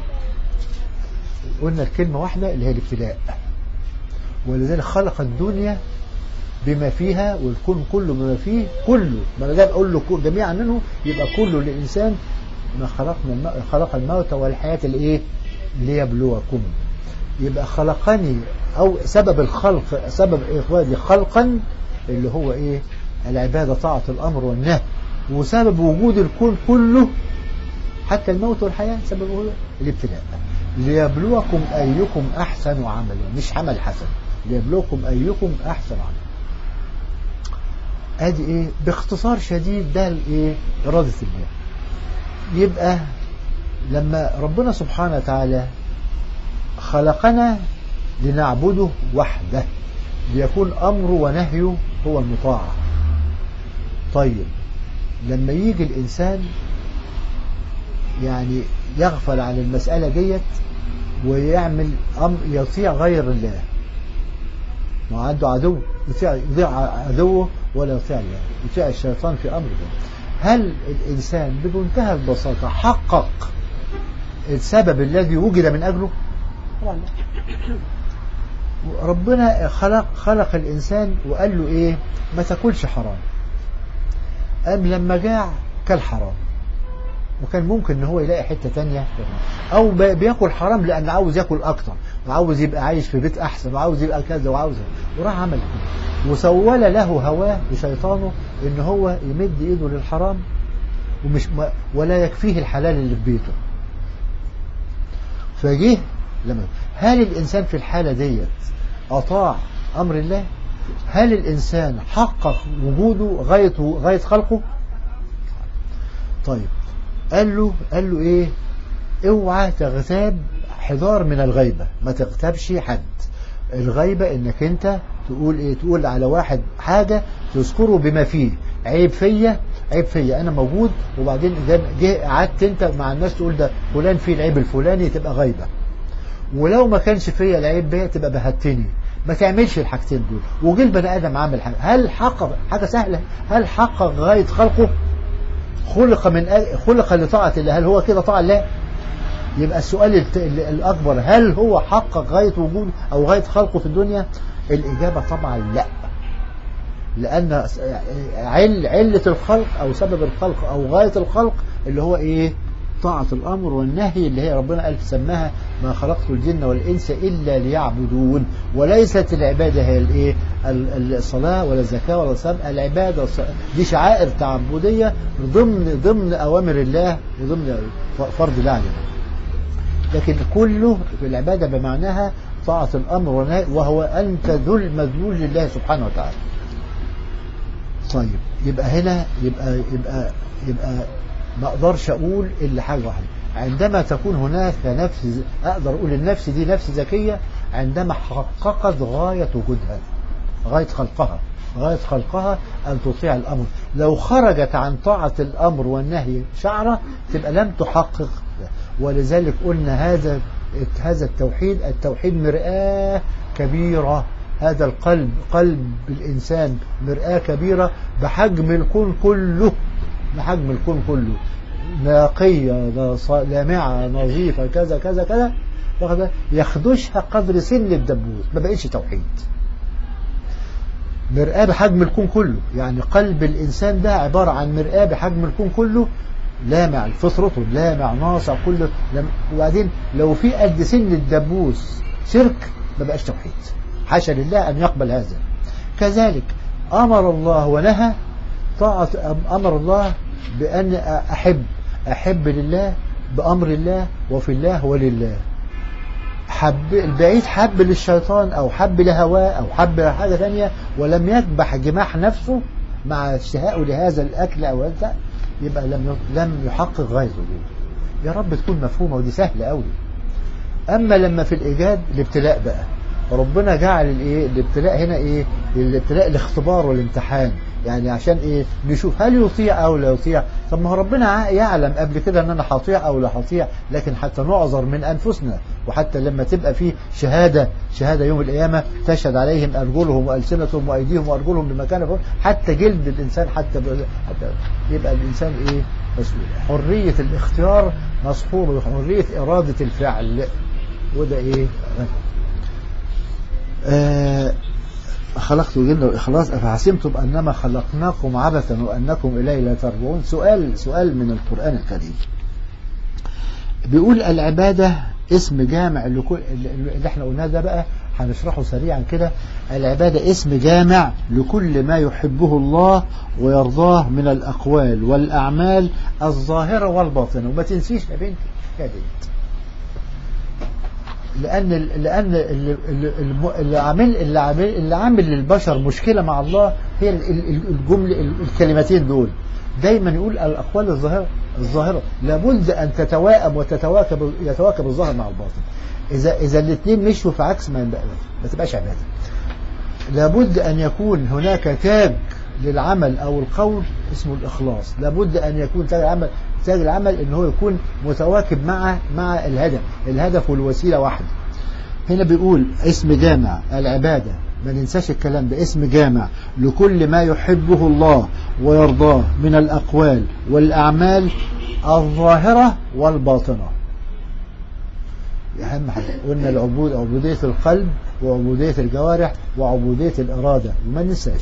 قلنا الكلمة واحدة اللي هي الابتلاء ولذلك خلق الدنيا بما فيها والكون كله بما فيه كله ما دام اقول له جميعا منه يبقى كله للانسان ما خلقنا خلق الموت والحياه الايه ليبلوكم يبقى خلقني او سبب الخلق سبب اخواني خلقا اللي هو ايه العباده طاعه الامر والنهي وسبب وجود الكون كله حتى الموت والحياه سببه الابتلاء ليبلوكم ايكم احسن عملا مش عمل حسن ليبلوكم ايكم احسن عملا ادي ايه باختصار شديد ده الايه اراده الله يبقى لما ربنا سبحانه وتعالى خلقنا لنعبده وحده ليكون امره ونهيه هو المطاعه طيب لما يجي الانسان يعني يغفل عن المساله ديت ويعمل امر يطيع غير الله ما عنده عدو يطيع يطيع عدوه ولا يطيع الله يطيع الشيطان في امره هل الانسان بمنتهى البساطه حقق السبب الذي وجد من اجله؟ طبعا لا ربنا خلق خلق الانسان وقال له ايه؟ ما تاكلش حرام. قام لما جاع كل حرام. وكان ممكن ان هو يلاقي حته تانية او بياكل حرام لان عاوز ياكل اكتر وعاوز يبقى عايش في بيت احسن وعاوز يبقى كذا وعاوز وراح عمل كده وسول له هواه وشيطانه ان هو يمد ايده للحرام ومش ولا يكفيه الحلال اللي في بيته فجه لما هل الانسان في الحاله ديت اطاع امر الله هل الانسان حقق وجوده غايه غايه خلقه طيب قال له قال له ايه اوعى تغتاب حذار من الغيبة ما تغتابش حد الغيبة انك انت تقول ايه تقول على واحد حاجة تذكره بما فيه عيب فيا عيب فيا انا موجود وبعدين جه قعدت انت مع الناس تقول ده فلان فيه العيب الفلاني تبقى غيبة ولو ما كانش فيا العيب ده تبقى بهتني ما تعملش الحاجتين دول وجه البني ادم عامل حاجه هل حقق حاجه سهله هل حقق غايه خلقه خلق من خلق لطاعة الله هل هو كده طاعة الله يبقى السؤال الأكبر هل هو حقق غاية وجوده أو غاية خلقه في الدنيا الإجابة طبعا لا لأن عل علة الخلق أو سبب الخلق أو غاية الخلق اللي هو إيه طاعة الأمر والنهي اللي هي ربنا قال سماها ما خلقت الجن والإنس إلا ليعبدون وليست العبادة هي الإيه الصلاة ولا الزكاة ولا الصلاة العبادة دي شعائر تعبدية ضمن ضمن أوامر الله وضمن فرض الله علينا لكن كله في العبادة بمعناها طاعة الأمر والنهي وهو أنت ذل مذلول لله سبحانه وتعالى طيب يبقى هنا يبقى يبقى يبقى ما اقدرش اقول الا حاجه واحده عندما تكون هناك نفس اقدر اقول النفس دي نفس ذكيه عندما حققت غايه وجودها غايه خلقها غايه خلقها ان تطيع الامر لو خرجت عن طاعه الامر والنهي شعره تبقى لم تحقق ولذلك قلنا هذا هذا التوحيد التوحيد مرآة كبيرة هذا القلب قلب الإنسان مرآة كبيرة بحجم الكون كله بحجم الكون كله ناقية لامعة نظيفة كذا كذا كذا يخدشها قدر سن الدبوس ما بقتش توحيد مرآة بحجم الكون كله يعني قلب الإنسان ده عبارة عن مرآة بحجم الكون كله لامع فطرته لامع ناصع كله لم... وبعدين لو في قد سن الدبوس شرك ما بقاش توحيد حاشا لله أن يقبل هذا كذلك أمر الله ونهى طاعة أمر الله بأن أحب أحب لله بأمر الله وفي الله ولله حب البعيد حب للشيطان أو حب لهواه أو حب لحاجة ثانية ولم يكبح جماح نفسه مع اشتهائه لهذا الأكل أو هذا يبقى لم لم يحقق غايته دي يا رب تكون مفهومة ودي سهلة قوي أما لما في الإيجاد الابتلاء بقى ربنا جعل الايه الابتلاء هنا ايه الابتلاء الاختبار والامتحان يعني عشان ايه نشوف هل يطيع او لا يطيع طب ما هو ربنا يعلم قبل كده ان انا هطيع او لا هطيع لكن حتى نعذر من انفسنا وحتى لما تبقى في شهاده شهاده يوم القيامه تشهد عليهم ارجلهم والسنتهم وايديهم وارجلهم بما كانوا حتى جلد الانسان حتى حتى يبقى الانسان ايه مسؤول حريه الاختيار مصحوبه بحريه اراده الفعل وده ايه آه خلقت الجن والإخلاص أفحسبتم أنما خلقناكم عبثا وأنكم إليه لا ترجعون سؤال سؤال من القرآن الكريم بيقول العبادة اسم جامع لكل اللي احنا قلناه ده بقى هنشرحه سريعا كده العبادة اسم جامع لكل ما يحبه الله ويرضاه من الأقوال والأعمال الظاهرة والباطنة وما تنسيش يا بنتي يا بنت لان لان اللي عامل اللي عامل اللي عامل للبشر مشكله مع الله هي الجمله الكلمتين دول دايما يقول الاقوال الظاهره الظاهره لابد ان تتواءم وتتواكب يتواكب الظاهر مع الباطن اذا اذا الاثنين مشوا في عكس ما ما تبقاش عباده لابد ان يكون هناك تاج للعمل او القول اسمه الاخلاص لابد ان يكون تاج العمل تاج العمل ان هو يكون متواكب مع مع الهدف الهدف والوسيله واحده هنا بيقول اسم جامع العباده ما ننساش الكلام ده اسم جامع لكل ما يحبه الله ويرضاه من الاقوال والاعمال الظاهره والباطنه اهم حاجه قلنا العبود عبوديه القلب وعبوديه الجوارح وعبوديه الاراده وما ننساش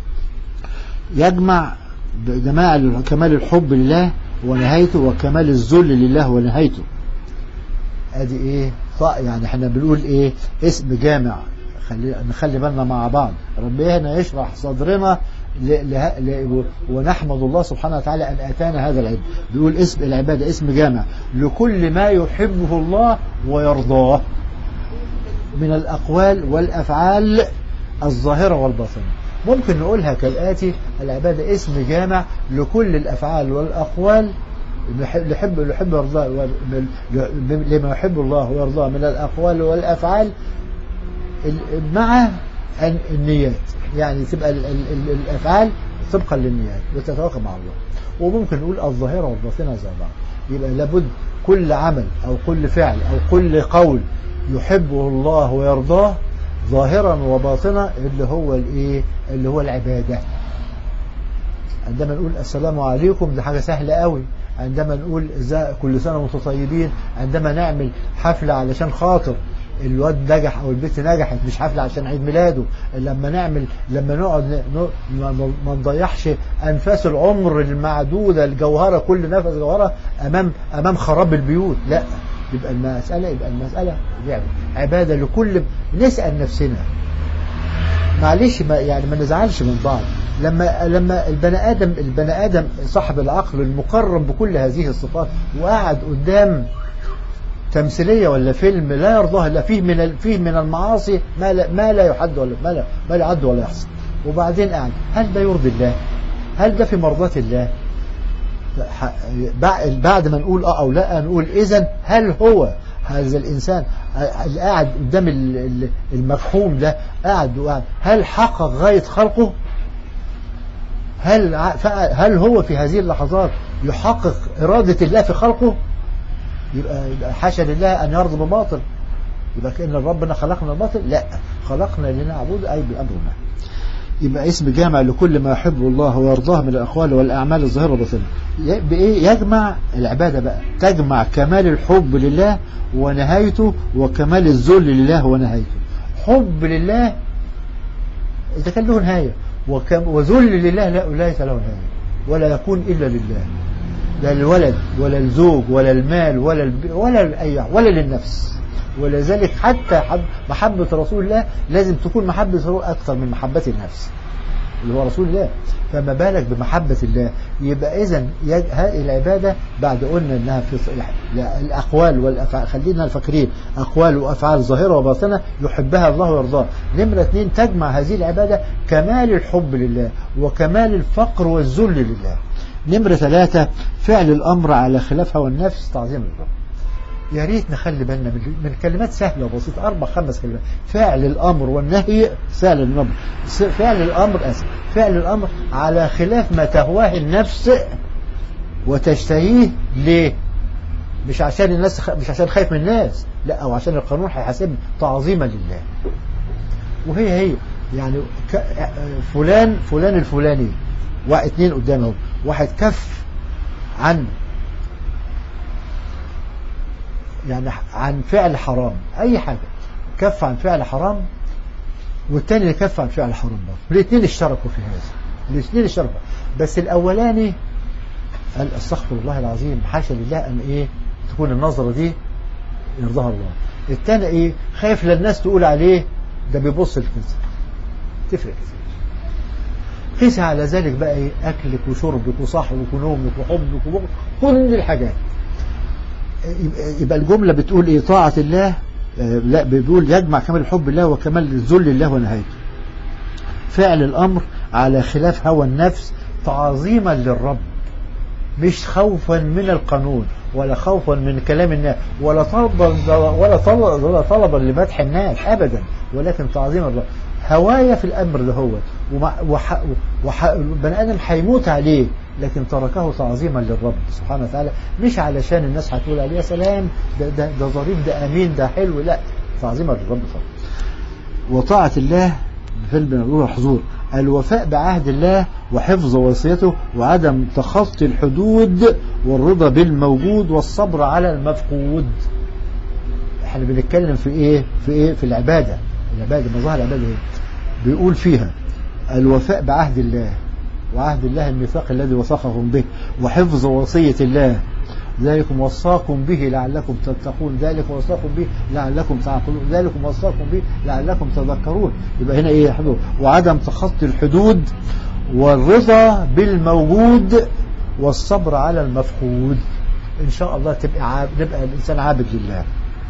يجمع جماعة كمال الحب لله ونهايته وكمال الذل لله ونهايته ادي ايه يعني احنا بنقول ايه اسم جامع خلي نخلي بالنا مع بعض ربنا هنا يشرح صدرنا ل... ل... ل... ونحمد الله سبحانه وتعالى ان اتانا هذا العلم بيقول اسم العباده اسم جامع لكل ما يحبه الله ويرضاه من الاقوال والافعال الظاهره والباطنه ممكن نقولها كالآتي العبادة اسم جامع لكل الأفعال والأقوال لحب لحب يرضاه لما يحب الله ويرضاه من الأقوال والأفعال مع النيات يعني تبقى الأفعال طبقا للنيات وتتواكب مع الله وممكن نقول الظاهرة والباطنة زي بعض يبقى لابد كل عمل أو كل فعل أو كل قول يحبه الله ويرضاه ظاهرا وباطنا اللي هو الايه اللي هو العباده عندما نقول السلام عليكم دي حاجه سهله قوي عندما نقول كل سنه وانتم طيبين عندما نعمل حفله علشان خاطر الواد نجح او البنت نجحت مش حفله عشان عيد ميلاده لما نعمل لما نقعد ن- ن- ما- ما نضيعش انفاس العمر المعدوده الجوهره كل نفس جوهره امام امام خراب البيوت لا يبقى المساله يبقى المساله يعني عباده لكل نسال نفسنا معلش ما يعني ما نزعلش من بعض لما لما البني ادم البني ادم صاحب العقل المقرب بكل هذه الصفات وقعد قدام تمثيليه ولا فيلم لا يرضاه الا فيه من ال- فيه من المعاصي ما لا ما لا يحد ولا ما لا ما لا يعد ولا يحصى وبعدين قاعد هل ده يرضي الله؟ هل ده في مرضاة الله؟ ح- بع- بعد ما نقول اه او لا نقول اذا هل هو هذا الانسان اللي قاعد قدام ال- ال- المرحوم ده قاعد وقاعد هل حقق غايه خلقه؟ هل ع- فعل- هل هو في هذه اللحظات يحقق اراده الله في خلقه؟ يبقى, يبقى حاشا لله ان يرضى بباطل يبقى كان ربنا خلقنا باطل لا خلقنا لنعبد اي بامر ما يبقى اسم جامع لكل ما يحبه الله ويرضاه من الاقوال والاعمال الظاهره والباطنه ي- بايه يجمع العباده بقى تجمع كمال الحب لله ونهايته وكمال الذل لله ونهايته حب لله اذا كان له نهايه وكم وذل لله لا ليس له نهايه ولا يكون الا لله لا الولد ولا الزوج ولا المال ولا الب... ولا أي ولا للنفس ولذلك حتى حب... محبة رسول الله لازم تكون محبة رسول أكثر من محبة النفس اللي هو رسول الله فما بالك بمحبة الله يبقى إذا يج... هذه العبادة بعد قلنا إنها في ص- لا، الأقوال والأفعال خلينا فاكرين أقوال وأفعال ظاهرة وباطنة يحبها الله ويرضاه نمرة اثنين تجمع هذه العبادة كمال الحب لله وكمال الفقر والذل لله نمرة ثلاثة فعل الأمر على خلاف هوى النفس تعظيم الرب يا ريت نخلي بالنا من من كلمات سهلة وبسيطة أربع خمس كلمات فعل الأمر والنهي فعل الأمر س- فعل الأمر أسف فعل الأمر على خلاف ما تهواه النفس وتشتهيه ليه؟ مش عشان الناس خ... مش عشان خايف من الناس لا أو عشان القانون هيحاسبني تعظيما لله وهي هي يعني ك... فلان فلان الفلاني واحد اتنين قدامه واحد كف عن يعني عن فعل حرام اي حاجة كف عن فعل حرام والتاني اللي كف عن فعل حرام برضه الاثنين اشتركوا في هذا الاثنين اشتركوا بس الاولاني قال استغفر الله العظيم حاشا لله ان ايه تكون النظرة دي يرضاها الله التاني ايه خايف للناس تقول عليه ده بيبص لكذا تفرق كتير قيس على ذلك بقى ايه اكلك وشربك وصحبك ونومك وحبك وبغضك كل الحاجات يبقى- يبقى الجملة بتقول ايه طاعة الله آه، لا بيقول يجمع كمال الحب الله وكمال الذل الله ونهايته فعل الامر على خلاف هوى النفس تعظيما للرب مش خوفا من القانون ولا خوفا من كلام الناس ولا طلبا ولا طلبا ولا طلبا لمدح الناس ابدا ولكن تعظيم الله هوايا في الامر ده هو ومع وح وح البني ادم هيموت عليه لكن تركه تعظيما للرب سبحانه وتعالى مش علشان الناس هتقول عليه يا سلام ده ده ده ظريف ده امين ده حلو لا تعظيما للرب فقط وطاعة الله فيلم بنقول حضور الوفاء بعهد الله وحفظ وصيته وعدم تخطي الحدود والرضا بالموجود والصبر على المفقود احنا بنتكلم في ايه في ايه في العبادة العبادة مظاهر العبادة ايه بيقول فيها الوفاء بعهد الله وعهد الله الميثاق الذي وثقكم به وحفظ وصية الله ذلكم وصاكم به لعلكم تتقون ذلك وصاكم به لعلكم تعقلون ذلكم وصاكم به لعلكم تذكرون يبقى هنا ايه يا حضور وعدم تخطي الحدود والرضا بالموجود والصبر على المفقود ان شاء الله تبقى عاب... نبقى الانسان عابد لله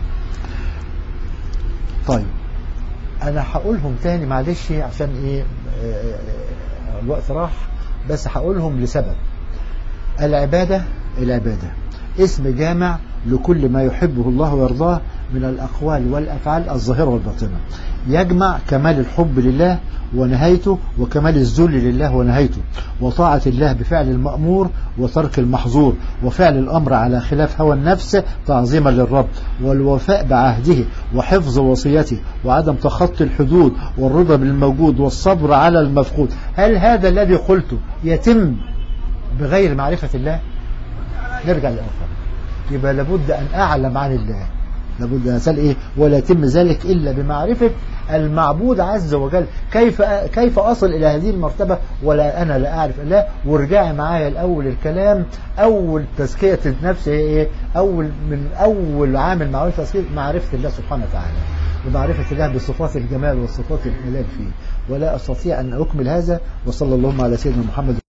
طيب انا هقولهم تاني معلش عشان ايه آه، آه، الوقت راح بس هقولهم لسبب العبادة العبادة اسم جامع لكل ما يحبه الله ويرضاه من الأقوال والأفعال الظاهرة والباطنة يجمع كمال الحب لله ونهايته وكمال الذل لله ونهايته وطاعة الله بفعل المأمور وترك المحظور وفعل الأمر على خلاف هوى النفس تعظيما للرب والوفاء بعهده وحفظ وصيته وعدم تخطي الحدود والرضا بالموجود والصبر على المفقود هل هذا الذي قلته يتم بغير معرفة الله نرجع للآخر يبقى لابد أن أعلم عن الله لابد أن أسأل إيه ولا يتم ذلك إلا بمعرفة المعبود عز وجل كيف كيف أصل إلى هذه المرتبة ولا أنا لا أعرف الله وارجعي معايا الأول الكلام أول تزكية النفس هي إيه أول من أول عامل معرفة تزكية معرفة الله سبحانه وتعالى ومعرفة الله بصفات الجمال وصفات الإلال فيه ولا أستطيع أن أكمل هذا وصلى اللهم على سيدنا محمد